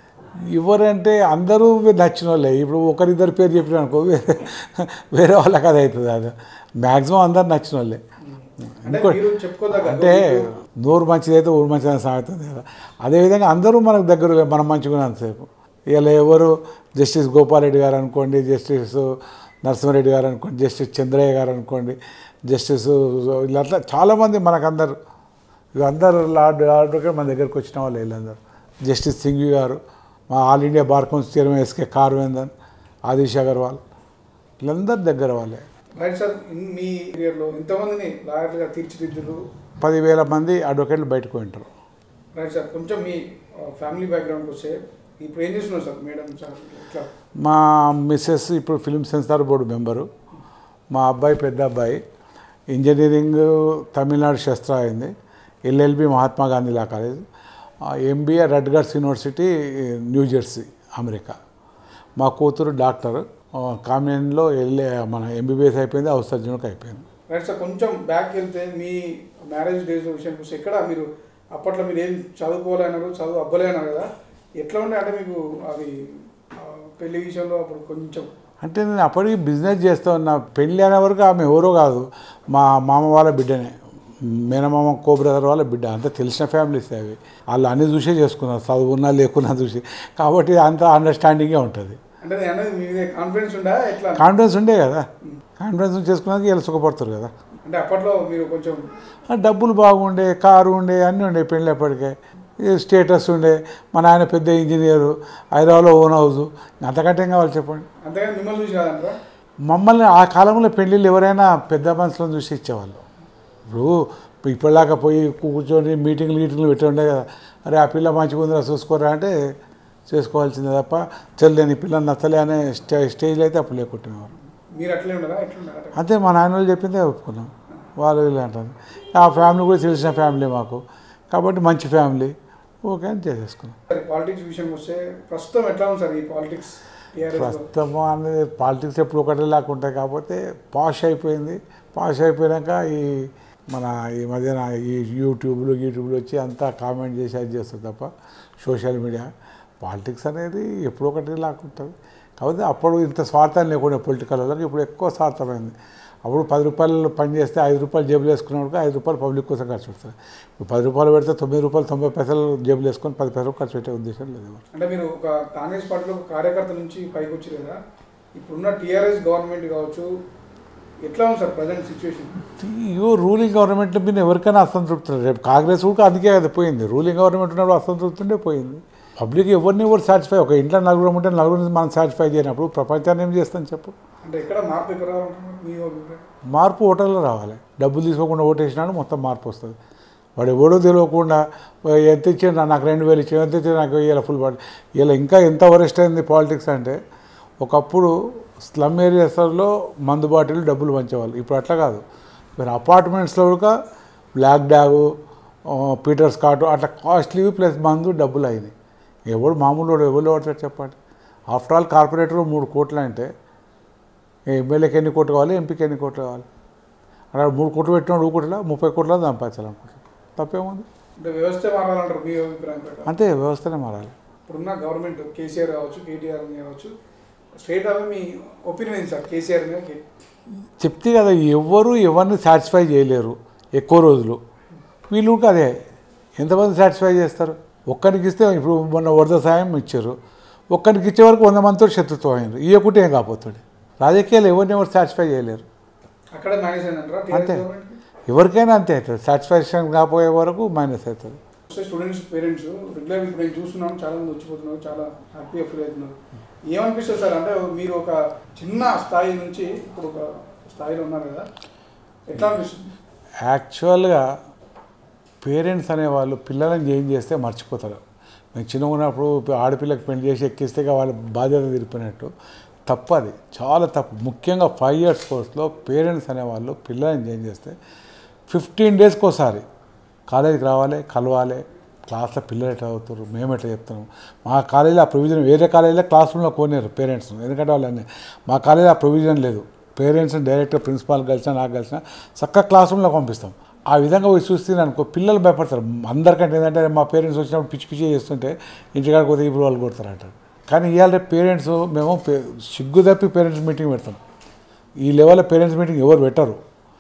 ఎవరంటే అందరూ నచ్చిన వాళ్ళే ఇప్పుడు ఒకరిద్దరు పేరు చెప్పిన అనుకో వేరే వేరే వాళ్ళకి అది అవుతుంది అది మ్యాక్సిమం అందరు నచ్చిన వాళ్ళే అంటే ఇంకో మీరు చెప్పుకోదగ్గ అంటే నోరు మంచిది అయితే ఊరు మంచిది సామెత ఉంది కదా అదేవిధంగా అందరూ మనకు దగ్గర మనం మంచిగా ఉన్నంతసేపు ఇలా ఎవరు జస్టిస్ గోపాలరెడ్డి గారు అనుకోండి జస్టిస్ నరసింహారెడ్డి గారు అనుకోండి జస్టిస్ చంద్రయ్య గారు అనుకోండి జస్టిస్ ఇలా అట్లా చాలామంది మనకందరు అందరు లార్డ్ అడ్వకేట్ మన దగ్గరికి వచ్చిన వాళ్ళు వీళ్ళందరూ జస్టిస్ సింఘవి గారు మా all India bar council chairman SK Karvendhan Adish Agarwal వీళ్ళందరి దగ్గర వాళ్ళే రైట్ సార్ ఇన్- మీ ఏరియాలో ఎంతమందిని లాయర్లుగా తీర్చిదిద్దులు పదివేల మంది అడ్వకేట్లు బయటకు వింటారు రైట్ సార్ కొంచెం మీ ఫ్యామిలీ బ్యాక్గ్రౌండ్కి వస్తే ఇప్పుడు ఏం చేస్తున్నారు సార్ మేడం సార్ ఇట్లా మా మిస్సెస్ ఇప్పుడు ఫిలిం సెన్సార్ బోర్డు మెంబరు మా అబ్బాయి పెద్ద అబ్బాయి ఇంజనీరింగ్ తమిళనాడు శస్త్ర అయింది LLB Mahatma Gandhi law college MBA Rutgers university New Jersey America మా కూతురు డాక్టర్ కామినేన్లో వెళ్ళే మన ఎంబీబీఎస్ అయిపోయింది హౌస్ సర్జన్కి అయిపోయింది రైట్ సార్ కొంచెం బ్యాక్ వెళ్తే మీ మ్యారేజ్ డేస్ విషయానికి వస్తే ఎక్కడ మీరు అప్పట్లో మీరు ఏం చదువుకోలేనారు చదువు అవ్వలే అన్నారు కదా ఎట్లా ఉండే అంటే మీకు అది ఆ, పెళ్లి విషయంలో అప్పుడు కొంచెం అంటే నేను అప్పటికి బిజినెస్ చేస్తూ ఉన్నా పెళ్ళి అనే వరకు ఆమె ఎవరో కాదు మా మామ వాళ్ళ బిడ్డనే మేనమామ కో బ్రదర్ వాళ్ళ బిడ్డ అంతా తెలిసిన ఫ్యామిలీస్ అవి వాళ్ళు అన్నీ చూసే చేసుకున్నారు చదువుకున్నా లేకున్నా చూసి కాబట్టి అంత అండర్స్టాండింగే ఉంటుంది అంటే నేను అనేది మీ మీద కాన్ఫిడెన్స్ ఉందా ఎట్లా కాన్ఫిడెన్స్ ఉండే కదా కాన్ఫిడెన్స్ చేసుకున్నాక వీళ్ళు సుఖపడతారు కదా అంటే అప్పట్లో మీరు కొంచెం ఆ డబ్బులు బాగుండే కారు ఉండే అన్నీ ఉండే పెళ్ళేపటికే ఈ స్టేటస్ ఉండే మా నాయన పెద్ద ఇంజనీరు హైదరాబాద్లో ఓన్ హౌస్ అంతకంటే ఏం కావాలి చెప్పండి అంతేగాని మిమ్మల్ని చూసి కాదంటారా మమ్మల్ని ఆ కాలంలో పెళ్ళిళ్ళు ఎవరైనా పెద్ద మనుషులను చూసి ఇచ్చేవాళ్ళు ఇప్పుడు ఇప్పటిదాకా పోయి కూర్చొని మీటింగ్లు గీటింగ్లు పెట్టి ఉండే కదా అరే ఆ పిల్ల మంచిగా ఉందిరా చూసుకోరా అంటే చేసుకోవాల్సిందే తప్ప చెల్లేని పిల్లని నచ్చలే అనే స్టే స్టేజ్లో అయితే అప్పుడు లేకుంటున్నారు మీరు అట్లే ఉండరా ఎట్లుంటారా అంతే మా నాన్న వాళ్ళు చెప్పిందే ఒప్పుకున్నాం వాళ్ళు వీళ్ళు అంటారు ఆ ఫ్యామిలీ కూడా తెలిసిన ఫ్యామిలీ మాకు కాబట్టి మంచి ఫ్యామిలీ ఓకే అని చేసేసుకున్నాం పాలిటిక్స్ విషయం వస్తే ప్రస్తుతం ఎట్లా ఉంది సార్ ఈ పాలిటిక్స్ టీఆర్ఎస్ ప్రస్తుతం అనేది పాలిటిక్స్ ఎప్పుడు ఒకటే లేకుంటాయి కాకపోతే పాష్ అయిపోయింది పాష్ అయిపోయాక ఈ మన ఈ మధ్యన ఈ యూట్యూబ్లు యూట్యూబ్లు వచ్చి అంతా కామెంట్ చేసి అది చేస్తుంది తప్ప సోషల్ మీడియా పాలిటిక్స్ అనేది ఎప్పుడు ఒకటి లాక్కుంటుంది కాకపోతే అప్పుడు ఇంత స్వార్థం లేకుండా పొలిటికల్ వాళ్ళకి ఇప్పుడు ఎక్కువ స్వార్థమైంది అప్పుడు పది రూపాయలు పని చేస్తే ఐదు రూపాయలు జేబులు వేసుకున్నప్పుడు ఐదు రూపాయలు పబ్లిక్ కోసం ఖర్చు పెడతారు ఇప్పుడు పది రూపాయలు పెడితే తొమ్మిది రూపాయలు తొంభై పైసలు జేబులు వేసుకొని పది పైసలు ఖర్చు పెట్టే ఉద్దేశం లేదు ఎవరు. అంటే మీరు ఒక కాంగ్రెస్ పార్టీలో ఒక కార్యకర్త నుంచి పైకి వచ్చారు కదా ఇప్పుడున్న టీఆర్ఎస్ గవర్నమెంట్ కావచ్చు ఎట్లా ఉంది సార్ ప్రజెంట్ సిచ్యువేషన్ ఇగో రూలింగ్ గవర్నమెంట్ మీద ఎవరికైనా అసంతృప్తి ఉంది. రేపు కాంగ్రెస్ కూడా అందుకే అది పోయింది రూలింగ్ గవర్నమెంట్ ఉన్నప్పుడు అసంతృప్తి ఉండే పోయింది పబ్లిక్ ఎవరిని ఎవరు సాటిస్ఫై ఒక ఇంట్లో నలుగురు ఉంటే నలుగురిని మనం సాటిస్ఫై చేయనప్పుడు ప్రపంచాన్ని ఏం చేస్తాం చెప్పు అంటే ఎక్కడ మార్పు ఎక్కడ రావాలంటున్నారు మీ అభిప్రాయం మార్పు ఓటర్లో రావాలి డబ్బులు తీసుకోకుండా ఓటేసినాడు మొత్తం మార్పు వస్తుంది వాడు ఎవడో తెలియకుండా ఎంత ఇచ్చాడు నాకు రెండు వేలు ఇచ్చాడు ఎంత ఇచ్చాడు నాకు ఇలా ఫుల్ బాడీ ఇలా ఇంకా ఎంత వరెస్ట్ అయింది పాలిటిక్స్ అంటే ఒకప్పుడు స్లమ్ ఏరియాస్లో మందు బాటిల్ డబ్బులు పంచేవాళ్ళు ఇప్పుడు అట్లా కాదు మీరు అపార్ట్మెంట్స్లో కూడా బ్లాక్ డాగు ఆ, పీటర్స్ కాటు అట్లా కాస్ట్లీ ప్లస్ మందు డబ్బులు అయినాయి ఎవడు మామూలు వాడు ఎవరు పడతాడు చెప్పండి ఆఫ్టర్ ఆల్ కార్పొరేటర్ మూడు కోట్లు అంటే ఎమ్మెల్యేకి ఎన్ని కోట్లు కావాలి ఎంపీకి ఎన్ని కోట్లు కావాలి అక్కడ మూడు కోట్లు పెట్టినాడు ఊకుట్లా ముప్పై కోట్ల సంపాదించాలనుకుంటున్నాడు తప్పేముంది అంటే వ్యవస్థ మారాలంటారు మీ అభిప్రాయం ప్రకారం అంతే వ్యవస్థనే మారాలి ఇప్పుడున్న గవర్నమెంట్ కేసీఆర్ కావచ్చు కేటీఆర్ కావచ్చు స్ట్రేట్ అవే మీ ఒపీనియన్ ఏంటి సార్ కేసీఆర్ మీద కే- చెప్తే కదా ఎవరు ఎవరిని సాటిస్ఫై చేయలేరు ఎక్కువ రోజులు వీళ్ళు కూడా అదే ఎంతమంది సాటిస్ఫై చేస్తారు ఒక్కరికి ఇస్తే ఇప్పుడు మొన్న వరద సాయం ఇచ్చారు ఒక్కరికి ఇచ్చే వరకు వంద మందితో శత్రుత్వం అయింది ఇవ్వకుంటే ఏం కాకపోతుంది రాజకీయాలు ఎవరిని ఎవరు సాటిస్ఫై చేయలేరు అక్కడే మేనేజ్ అయిందంటారా టీఆర్ఎస్ అంతే గవర్నమెంట్ ఎవరికైనా అంతే అవుతుంది సాటిస్ఫాక్షన్ కాకపోయే వరకు మైనస్ అవుతుంది స్టూడెంట్స్ పేరెంట్స్ రెగ్యులర్ ఇప్పుడు నేను చూస్తున్నాను చాలా మంది వచ్చిపోతున్నారు చాలా హ్యాపీగా ఫీల్ అవుతున్నారు ఏమనిపిస్తుంది సార్ అంటే మీరు ఒక చిన్న స్థాయి నుంచి ఇప్పుడు ఒక స్థాయిలో ఉన్నారు కదా ఎట్లా అనిపిస్తుంది యాక్చువల్గా పేరెంట్స్ అనేవాళ్ళు పిల్లలను ఏం చేస్తే మర్చిపోతారు మేము చిన్నగా ఉన్నప్పుడు ఆడపిల్లకి పెళ్లి చేసి ఎక్కిస్తే ఇక వాళ్ళ బాధ్యత తీరిపోయినట్టు తప్పు అది చాలా తప్పు ముఖ్యంగా ఫైవ్ ఇయర్స్ కోర్స్లో పేరెంట్స్ అనేవాళ్ళు పిల్లల్ని ఏం చేస్తే ఫిఫ్టీన్ డేస్కి ఒకసారి కాలేజీకి రావాలి కలవాలి క్లాస్లో పిల్లలు ఎట్లా అవుతారు మేము ఎట్లా చెప్తున్నాం మా కాలేజీలో ఆ ప్రొవిజన్ వేరే కాలేజీలో క్లాస్ రూమ్లో కోనేరు పేరెంట్స్ ఎందుకంటే వాళ్ళని మా కాలేజీలో ఆ ప్రొవిజన్ లేదు పేరెంట్స్ డైరెక్ట్ ప్రిన్సిపాల్ కలిసినా నాకు కలిసినా చక్కగా క్లాస్ రూమ్లో పంపిస్తాం ఆ విధంగా పోయి చూస్తే అనుకో పిల్లలు భయపడతారు అందరికంటే ఏంటంటే మా పేరెంట్స్ వచ్చినప్పుడు పిచ్చి పిచ్చి చేస్తుంటే ఇంటికాడికి పోతే ఇప్పుడు వాళ్ళు కొడతారు అంటారు కానీ ఇవాళ రేపు పేరెంట్స్ మేము పే- సిగ్గు తప్పి పేరెంట్స్ మీటింగ్ పెడతాం ఈ లెవెల్లో పేరెంట్స్ మీటింగ్ ఎవరు పెట్టరు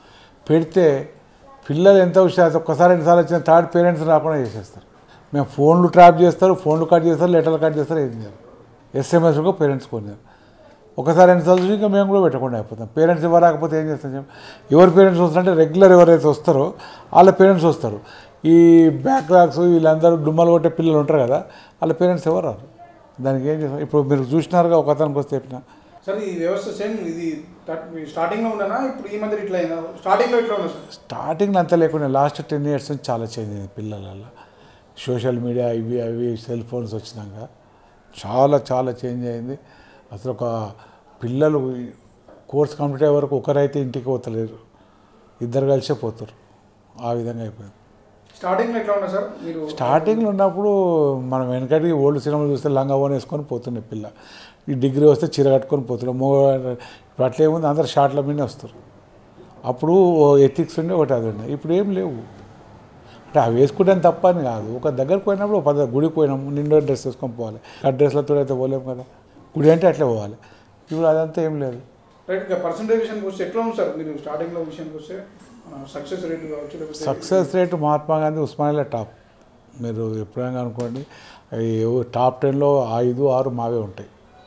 పెడితే పిల్లలు ఎంత హుషారు ఒక్కసారి రెండుసార్లు వచ్చిన థర్డ్ పేరెంట్స్ రాకుండా చేసేస్తారు మేము ఫోన్లు ట్రాప్ చేస్తారు ఫోన్లు కట్ చేస్తారు లెటర్లు కట్ చేస్తారు ఏం చేయరు ఎస్ఎంఎస్ కూడా పేరెంట్స్ కొన్నారు ఒకసారి రెండుసార్లు చూసి ఇంకా మేము కూడా పెట్టకుండా అయిపోతాం పేరెంట్స్ ఇవ్వరాకపోతే ఏం చేస్తాం చెప్పు ఎవరి పేరెంట్స్ వస్తారంటే రెగ్యులర్ ఎవరైతే వస్తారో వాళ్ళ పేరెంట్స్ వస్తారు ఈ బ్యాక్లాగ్స్ వీళ్ళందరూ డుమ్మలు కొట్టే పిల్లలు ఉంటారు కదా వాళ్ళ పేరెంట్స్ ఎవరు రారు దానికి ఏం చేస్తాం ఇప్పుడు మీరు చూసినారుగా ఒక అతనికి వస్తే చెప్పిన సార్ ఈ వ్యవస్థ సేమ్ ఇది స్టార్టింగ్లో ఉండనా ఇప్పుడు ఈ మధ్య ఇట్లా అయినా స్టార్టింగ్లో ఇట్లా ఉన్నా సార్ స్టార్టింగ్ అంత లేకుండా లాస్ట్ టెన్ ఇయర్స్ నుంచి చాలా చేంజ్ అయింది పిల్లలలో సోషల్ మీడియా ఇవి అవి సెల్ ఫోన్స్ వచ్చినాక చాలా చాలా చేంజ్ అయింది అసలు ఒక పిల్లలు కోర్స్ కంప్లీట్ అయ్యే వరకు ఒకరైతే ఇంటికి పోతలేరు ఇద్దరు కలిసే పోతారు ఆ విధంగా అయిపోయింది స్టార్టింగ్లో ఎట్లా ఉన్నా సార్ మీరు స్టార్టింగ్లో ఉన్నప్పుడు మనం వెనకటికి ఓల్డ్ సినిమాలు చూస్తే లంగా ఓన్ వేసుకొని పోతుండే పిల్ల ఈ డిగ్రీ వస్తే చీర కట్టుకొని పోతుండే మో ఇప్పుడు అట్లా ఏముంది అందరు షార్ట్ల మీదనే వస్తారు అప్పుడు ఎథిక్స్ ఉండే ఒకటి అది ఉండే ఇప్పుడు ఏం లేవు అంటే అవి వేసుకుంటే తప్ప అని కాదు ఒక దగ్గరకు పోయినప్పుడు ఒక పద గుడికి పోయినాము నిండో డ్రెస్ వేసుకొని పోవాలి ఆ డ్రెస్లతో అయితే పోలేము కదా గుడి అంటే అట్లా పోవాలి ఇప్పుడు అదంతా ఏం లేదు రైట్ ఇక పర్సంటేజ్ విషయానికి వస్తే ఎట్లా ఉంది సార్ మీరు స్టార్టింగ్లో విషయానికి వస్తే సక్సెస్ రేట్ కావచ్చు లేకపోతే సక్సెస్ రేట్ మహాత్మా గాంధీ ఉస్మానియాలో టాప్ మీరు ఎప్పుడైనా అనుకోండి అవి ఏవో టాప్ టెన్లో ఐదు ఆరు మావే ఉంటాయి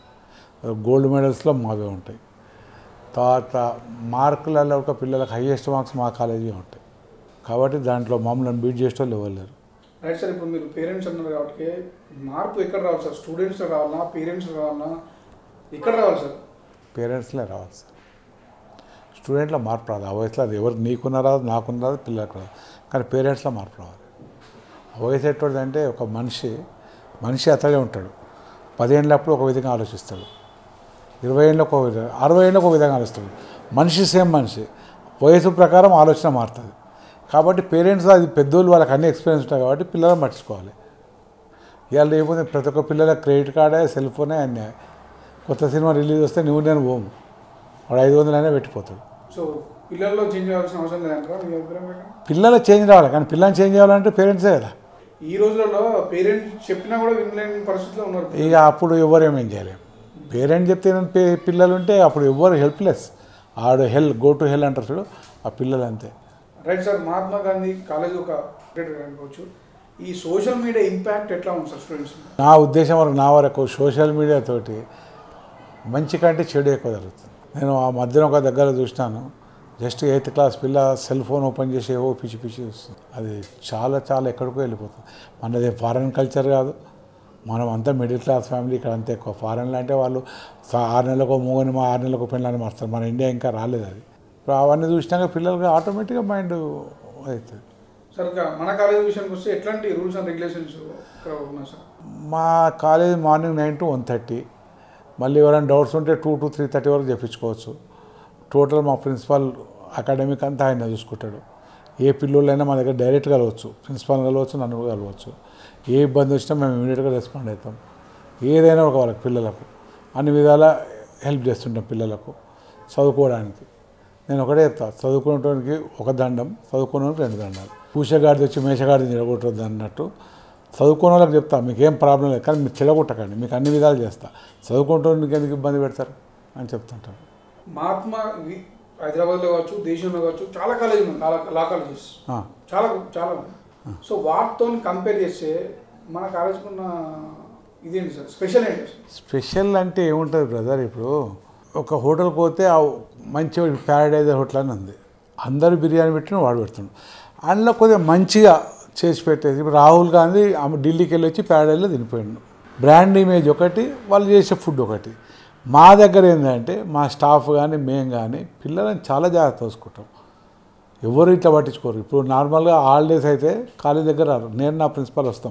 గోల్డ్ మెడల్స్లో మావే ఉంటాయి తర్వాత మార్కులలో ఒక పిల్లలకు హైయెస్ట్ మార్క్స్ మా కాలేజీ ఉంటాయి కాబట్టి దాంట్లో మమ్మల్ని బీట్ చేసేవాళ్ళు ఎవరు లేరు రైట్ సార్ ఇప్పుడు మీరు పేరెంట్స్ అన్నారు కాబట్టి మార్పు ఎక్కడ రావాలి సార్ స్టూడెంట్స్ రావాలన్నా పేరెంట్స్ రావాలన్నా ఎక్కడ రావాలి సార్ పేరెంట్స్లే రావాలి సార్ స్టూడెంట్లో మార్పు రాదు ఆ వయసులో అది ఎవరు నీకున్న రాదు నాకున్న రాదు పిల్లలకు రాదు కానీ పేరెంట్స్లో మార్పు రావాలి ఆ వయసు ఎటువంటిది అంటే ఒక మనిషి మనిషి అతడే ఉంటాడు పదిహేనులప్పుడు ఒక విధంగా ఆలోచిస్తాడు ఇరవై ఏళ్ళకు ఒక విధంగా అరవై ఏళ్ళకు ఒక విధంగా ఆలోచిస్తాడు మనిషి సేమ్ మనిషి వయసు ప్రకారం ఆలోచన మారుతుంది కాబట్టి పేరెంట్స్ అది పెద్దోళ్ళు వాళ్ళకి అన్ని ఎక్స్పీరియన్స్ ఉంటాయి కాబట్టి పిల్లలను పట్టించుకోవాలి ఇవాళ లేకపోతే ప్రతి ఒక్క పిల్లల క్రెడిట్ కార్డే సెల్ ఫోనే అన్నీ కొత్త సినిమా రిలీజ్ వస్తే నువ్వు నేను పోము వాడు ఐదు వందలైనా పెట్టిపోతాడు సో పిల్లల్లో చేంజ్ అవ్వాల్సిన అవసరం లేదంటారా మీ అభిప్రాయం ప్రకారం? పిల్లలు చేంజ్ రావాలి కానీ పిల్లల్ని చేంజ్ చేయాలంటే పేరెంట్సే కదా ఈ రోజులలో పేరెంట్స్ చెప్పినా కూడా వినలేని పరిస్థితిలో ఉన్నారు ఇక అప్పుడు ఎవరు ఏమేం చేయలేము పేరెంట్ చెప్తే వినని పి- పిల్లలు ఉంటే అప్పుడు ఎవరు హెల్ప్లెస్ ఆడు హెల్ గో టు హెల్ అంటారు చూడు ఆ పిల్లలు అంతే right sir Mahatma Gandhi college ఒక క్రికెటర్ అనుకోవచ్చు ఈ సోషల్ మీడియా ఇంపాక్ట్ ఎట్లా ఉంది సార్ స్టూడెంట్స్ నా ఉద్దేశం వరకు నా వరకు సోషల్ మీడియా తోటి మంచి కంటే చెడు ఎక్కువ జరుగుతుంది నేను ఆ మధ్యన ఒక దగ్గర చూసినాను జస్ట్ ఎయిత్ క్లాస్ పిల్ల సెల్ ఫోన్ ఓపెన్ చేసి ఏవో పిచ్చి పిచ్చి చూస్తుంది అది చాలా చాలా ఎక్కడికో వెళ్ళిపోతుంది మనది ఫారెన్ కల్చర్ కాదు మనం అంతా మిడిల్ క్లాస్ ఫ్యామిలీ ఇక్కడ అంతా ఎక్కువ ఫారెన్లో అంటే వాళ్ళు సా- ఆరు నెలలకు మూగని మా ఆరు నెలలకు పెళ్ళని మారుస్తారు మన ఇండియా ఇంకా రాలేదు అది ఇప్పుడు అవన్నీ చూసినాక పిల్లలకి ఆటోమేటిక్గా మైండ్ అవుతుంది సార్ ఇక మన కాలేజ్ విషయానికి వస్తే ఎట్లాంటి రూల్స్ అండ్ రెగ్యులేషన్స్ ఇక్కడ ఉన్నాయి సార్ మా college morning nine to one thirty మళ్ళీ ఎవరైనా డౌట్స్ ఉంటే టూ టు త్రీ థర్టీ వరకు చెప్పించుకోవచ్చు టోటల్ మా ప్రిన్సిపాల్ అకాడమిక్ అంతా ఆయన చూసుకుంటాడు ఏ పిల్లోళ్ళైనా మా దగ్గర డైరెక్ట్ కలవచ్చు ప్రిన్సిపాల్ కలవచ్చు నన్ను కూడా కలవచ్చు ఏ ఇబ్బంది వచ్చినా మేము ఇమీడియట్గా రెస్పాండ్ అవుతాం ఏదైనా ఒక వాళ్ళకి పిల్లలకు అన్ని విధాల హెల్ప్ చేస్తుంటాం పిల్లలకు చదువుకోవడానికి నేను ఒకటే చెప్తా చదువుకునేటానికి ఒక దండం చదువుకునేవానికి రెండు దండాలు పూసగాడిది వచ్చి మేషగాడిని చెడగొట్టద్దు అన్నట్టు చదువుకునే వాళ్ళకి చెప్తా మీకు ఏం ప్రాబ్లం లేదు కానీ మీరు చెడగొట్టకండి మీకు అన్ని విధాలు చేస్తా చదువుకుంటానికి ఎందుకు ఇబ్బంది పెడతారు అని చెప్తుంటాను మహాత్మా వి- హైదరాబాద్లో కావచ్చు దేశంలో కావచ్చు చాలా కాలేజీ ఉన్నాయి లా లా కాలేజెస్ ఆ, చాలా చాలా ఉన్నాయి సో వాటితో కంపేర్ చేస్తే మన కాలేజ్కి ఉన్న ఇదేంటి సార్ స్పెషల్ ఏంటి సార్ స్పెషల్ అంటే ఏముంటుంది బ్రదర్ ఇప్పుడు ఒక హోటల్కి పోతే ఆ మంచి ప్యారడైజ్ హోటల్ అని ఉంది అందరూ బిర్యానీ పెట్టిన వాడు పెడుతున్నాడు అందులో కొద్దిగా మంచిగా చేసి పెట్టేది ఇప్పుడు రాహుల్ గాంధీ ఆమె ఢిల్లీకి వెళ్ళి వచ్చి ప్యారడైజ్లో తినిపోయాడు బ్రాండ్ ఇమేజ్ ఒకటి వాళ్ళు చేసే ఫుడ్ ఒకటి మా దగ్గర ఏంటంటే మా స్టాఫ్ కానీ మేము కానీ పిల్లలని చాలా జాగ్రత్త చూసుకుంటాం ఎవరు ఇట్లా పట్టించుకోరు ఇప్పుడు నార్మల్గా హాలిడేస్ అయితే కాలేజ్ దగ్గర రారు నేను నా ప్రిన్సిపల్ వస్తాం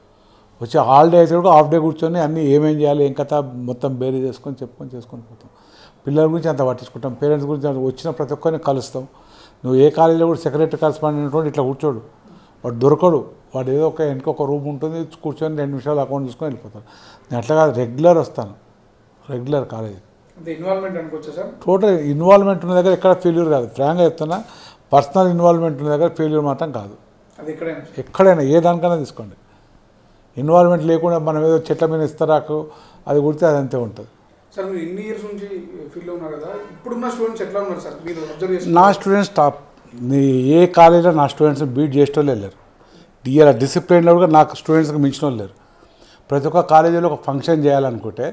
వచ్చి హాలిడే అయితే కూడా హాఫ్ డే కూర్చొని అన్నీ ఏమేం చేయాలి ఏం కథ మొత్తం బేరీ చేసుకొని చెప్పుకొని చేసుకొని పోతాం పిల్లల గురించి అంత పట్టించుకుంటాం పేరెంట్స్ గురించి అంత వచ్చిన ప్రతి ఒక్కరిని కలుస్తాం నువ్వు ఏ కాలేజీలో కూడా సెక్రటరీ కరస్పాండెంట్ ఇట్లా కూర్చోడు వాడు దొరకడు వాడు ఏదో ఒక వెనక ఒక రూమ్ ఉంటుంది కూర్చొని రెండు నిమిషాలు అకౌంట్ చూసుకొని వెళ్ళిపోతాడు నేను అట్లా కాదు రెగ్యులర్ వస్తాను రెగ్యులర్ కాలేజ్ అంటే ఇన్వాల్వ్మెంట్ అనుకోవచ్చా సార్ టోటల్ ఇన్వాల్వ్మెంట్ ఉన్న దగ్గర ఎక్కడ ఫెయిల్యూర్ కాదు ఫ్రాంక్గా చెప్తున్నా పర్సనల్ ఇన్వాల్వ్మెంట్ ఉన్న దగ్గర ఫెయిల్యూర్ మాత్రం కాదు అది ఎక్కడైనా సార్ ఎక్కడైనా ఏ దానికైనా తీసుకోండి ఇన్వాల్వ్మెంట్ లేకుండా మనం ఏదో చెట్ల మీద ఇస్తారాకు అది కుడితే అది అంతే ఉంటుంది సార్ మీరు ఇన్ని ఇయర్స్ నుంచి ఫీల్డ్లో ఉన్నారు కదా ఇప్పుడున్న స్టూడెంట్స్ ఎట్లా ఉన్నారు సార్ మీరు అబ్జర్వ్ చేసి నా స్టూడెంట్స్ టాప్ నీ ఏ కాలేజీలో నా స్టూడెంట్స్ బీట్ చేసేటోళ్ళు వెళ్ళారు డిఆర్ డిసిప్లిన్లో కూడా నాకు స్టూడెంట్స్కి మించిన వాళ్ళు లేరు ప్రతి ఒక్క కాలేజీలో ఒక ఫంక్షన్ చేయాలనుకుంటే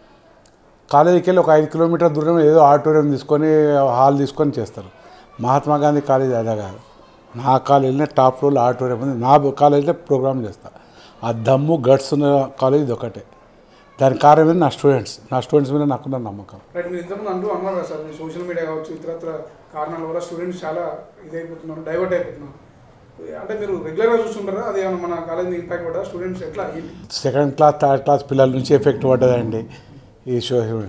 కాలేజీకి వెళ్ళి ఒక ఐదు కిలోమీటర్ దూరం ఏదో ఆడిటోరియం తీసుకొని హాల్ తీసుకొని చేస్తారు మహాత్మా గాంధీ కాలేజీ అదే కాదు నా కాలేజీలో టాప్ రోల్ ఆడిటోరియం ఉంది నా కాలేజీలో ప్రోగ్రామ్ చేస్తా ఆ దమ్ము గట్స్ ఉన్న కాలేజ్ ఇది ఒకటే దానికి కారణం ఏంది నా స్టూడెంట్స్ నా స్టూడెంట్స్ మీద నాకున్న నమ్మకం రైట్ మీరు ఇంతకుముందు అంటూ అన్నారు కదా సార్ మీ సోషల్ మీడియా కావచ్చు ఇతరత్ర కారణాల వల్ల స్టూడెంట్స్ చాలా ఇదైపోతున్నారు డైవర్ట్ అయిపోతున్నారు అంటే మీరు రెగ్యులర్గా చూస్తుంటారా అది ఏమైనా మన కాలేజ్ ఇంపాక్ట్ పడ్డా స్టూడెంట్స్ ఎట్లా ఏంటి సెకండ్ క్లాస్ థర్డ్ క్లాస్ పిల్లల నుంచి ఎఫెక్ట్ పడ్డదండి ఈ సోషల్ మీడియా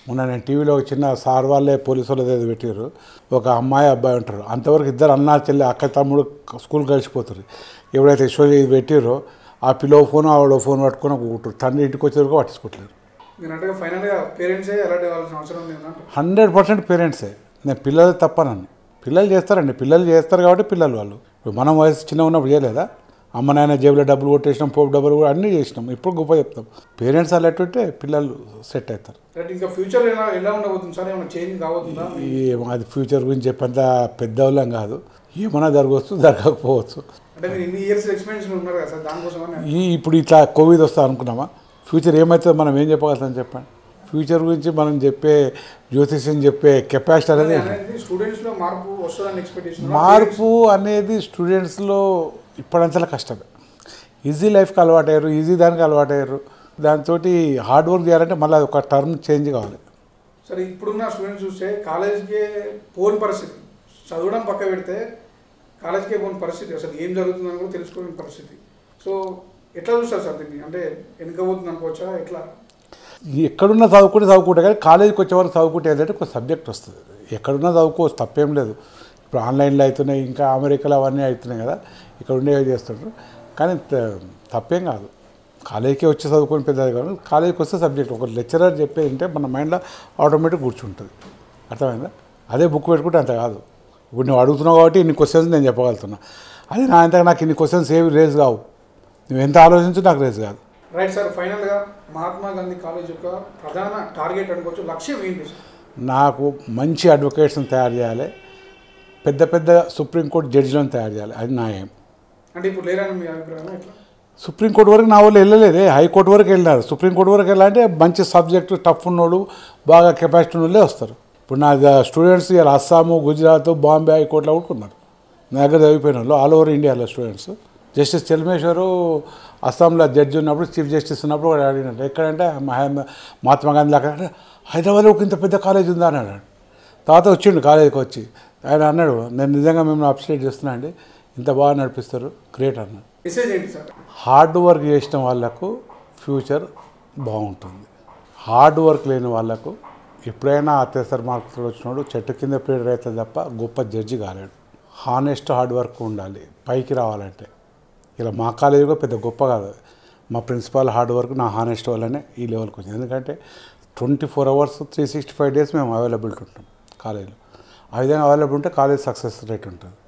మొన్న నేను టీవీలో ఒక చిన్న సార్ వాళ్ళే పోలీసు వాళ్ళు ఏదో పెట్టారు ఒక అమ్మాయి అబ్బాయి ఉంటారు అంతవరకు ఇద్దరు అన్న చెల్లి అక్క తమ్ముడు స్కూల్ కలిసిపోతారు ఎవడైతే షో ఇది పెట్టారో ఆ పిల్లో ఫోన్ ఆవిడ ఫోన్ పట్టుకొని కూకుంటారు తండ్రి ఇంటికి వచ్చేవరకు పట్టించుకోవట్లేరు నేను అంటే ఫైనల్గా పేరెంట్సే అలర్ట్ అవ్వాల్సిన అవసరం లేదంట హండ్రెడ్ పర్సెంట్ పేరెంట్సే నేను పిల్లలు తప్పనని పిల్లలు చేస్తారండి పిల్లలు చేస్తారు కాబట్టి పిల్లలు వాళ్ళు ఇప్పుడు మనం వయసు చిన్న ఉన్నప్పుడు చేయలేదా అమ్మ నాయన జేబులో డబ్బులు కొట్టేసినాం పోపు డబ్బులు కూడా అన్నీ చేసినాం ఇప్పుడు గొప్ప చెప్తాం పేరెంట్స్ అలర్ట్ ఉంటే పిల్లలు సెట్ అవుతారు రైట్ ఇంకా ఫ్యూచర్ ఎలా ఎలా ఉండబోతుంది సార్ ఏమైనా చేంజ్ కావతుందా ఏమో అది ఫ్యూచర్ గురించి చెప్పేంత పెద్దవాళ్ళం కాదు ఏమైనా జరగవచ్చు జరగకపోవచ్చు అంటే మీరు ఇన్ని ఇయర్స్ ఎక్స్పీరియన్స్ ఉన్నారు కదా సార్ దానికోసం అని ఈ ఇప్పుడు ఇట్లా కోవిడ్ వస్తా అనుకున్నామా ఫ్యూచర్ ఏమవుతుందో మనం ఏం చెప్పగలుగుతాం చెప్పండి ఫ్యూచర్ గురించి మనం చెప్పే జ్యోతిష్యం చెప్పే కెపాసిటీ అనేది అనేది స్టూడెంట్స్ లో మార్పు వస్తుందని ఎక్స్పెక్టేషన్ మార్పు అనేది స్టూడెంట్స్లో ఇప్పుడంతలా కష్టమే ఈజీ లైఫ్కి అలవాటయ్యారు ఈజీ దానికి అలవాటయ్యారు దాంతో హార్డ్ వర్క్ చేయాలంటే మళ్ళీ ఒక టర్మ్ చేంజ్ కావాలి సరే ఇప్పుడున్న స్టూడెంట్స్ చూస్తే కాలేజ్కి పోని పరిస్థితి చదవడం పక్క పెడితే కాలేజ్కే పోని పరిస్థితి అసలు ఏం జరుగుతుందని కూడా తెలుసుకోలేని పరిస్థితి సో ఎట్లా చూస్తారు సార్ దీన్ని అంటే వెనుకపోతుంది అనుకోవచ్చా ఎట్లా ఎక్కడున్నా చదువుకుంటే చదువుకుంటే కానీ కాలేజీకి వచ్చే వరకు చదువుకుంటే ఏంటంటే ఒక సబ్జెక్ట్ వస్తుంది ఎక్కడున్నా చదువుకోవచ్చు తప్పేం లేదు ఇప్పుడు ఆన్లైన్లో అవుతున్నాయి ఇంకా అమెరికాలో అవన్నీ అవుతున్నాయి కదా ఇక్కడ ఉండేవి చేస్తుంటారు కానీ త- తప్పేం కాదు కాలేజీకి వచ్చి చదువుకొని పెద్దది కాదు కాలేజీకి వస్తే సబ్జెక్ట్ ఒక లెక్చరర్ చెప్పేది ఉంటే మన మైండ్లో ఆటోమేటిక్ కూర్చుంటుంది అర్థమైందా అదే బుక్ పెట్టుకుంటే అంత కాదు ఇప్పుడు నువ్వు అడుగుతున్నావు కాబట్టి ఇన్ని క్వశ్చన్స్ నేను చెప్పగలుగుతున్నా అదే నా అంతగా నాకు ఇన్ని క్వశ్చన్స్ ఏవి రేజ్ కావు నువ్వు ఎంత ఆలోచించు నాకు రేజ్ కాదు రైట్ సార్ ఫైనల్గా మహాత్మా గాంధీ కాలేజ్ యొక్క ప్రధాన టార్గెట్ అనుకోవచ్చు లక్ష్యం ఏంటి సార్ నాకు మంచి అడ్వకేట్స్ని తయారు చేయాలి పెద్ద పెద్ద సుప్రీంకోర్టు జడ్జిలను తయారు చేయాలి అది నా ఏం అంటే ఇప్పుడు లేరని మీ అభిప్రాయం ఎట్లా సుప్రీంకోర్టు వరకు నా వాళ్ళు వెళ్ళలేదే హైకోర్టు వరకు వెళ్ళినారు సుప్రీంకోర్టు వరకు వెళ్ళాలంటే మంచి సబ్జెక్టు టఫ్ ఉన్నోళ్ళు బాగా కెపాసిటీ ఉన్నోళ్ళే వస్తారు ఇప్పుడు నా స్టూడెంట్స్ ఇలా అస్సాము గుజరాత్ బాంబే హైకోర్టులో కూడా ఉన్నారు నా దగ్గర చదివిపోయిన వాళ్ళు ఆల్ ఓవర్ ఇండియాలో స్టూడెంట్స్ జస్టిస్ చెల్మేశ్వరు అస్సాంలో జడ్జి ఉన్నప్పుడు చీఫ్ జస్టిస్ ఉన్నప్పుడు వాడు అడిగినట్టు ఎక్కడంటే మహా- మహాత్మా గాంధీ అక్కడ అంటే హైదరాబాద్లో ఒక ఇంత పెద్ద కాలేజ్ ఉందా అని అన్నాడు తర్వాత వచ్చిండు కాలేజీకి వచ్చి ఆయన అన్నాడు నేను నిజంగా మిమ్మల్ని అప్రిషియేట్ చేస్తున్నా అండి ఇంత బాగా నడిపిస్తారు గ్రేట్ అన్నాడు మెసేజ్ ఏంటి సార్ హార్డ్ వర్క్ చేసిన వాళ్ళకు ఫ్యూచర్ బాగుంటుంది హార్డ్ వర్క్ లేని వాళ్ళకు ఎప్పుడైనా అత్యవసర మార్కులు వచ్చినప్పుడు చెట్టు కింద ప్లేడర్ అవుతుంది తప్ప గొప్ప జడ్జి కాలేడు హానెస్ట్ హార్డ్ వర్క్ ఉండాలి పైకి రావాలంటే ఇలా మా కాలేజీ కూడా పెద్ద గొప్ప కాదు మా ప్రిన్సిపాల్ హార్డ్ వర్క్ నా హానెస్ట్ వల్లనే ఈ లెవెల్కి వచ్చింది ఎందుకంటే twenty four hours three sixty five days మేము అవైలబిలిటీ ఉంటాం కాలేజీలో ఆ విధంగా అవైలబుల్ ఉంటే కాలేజ్ సక్సెస్ రేట్ ఉంటుంది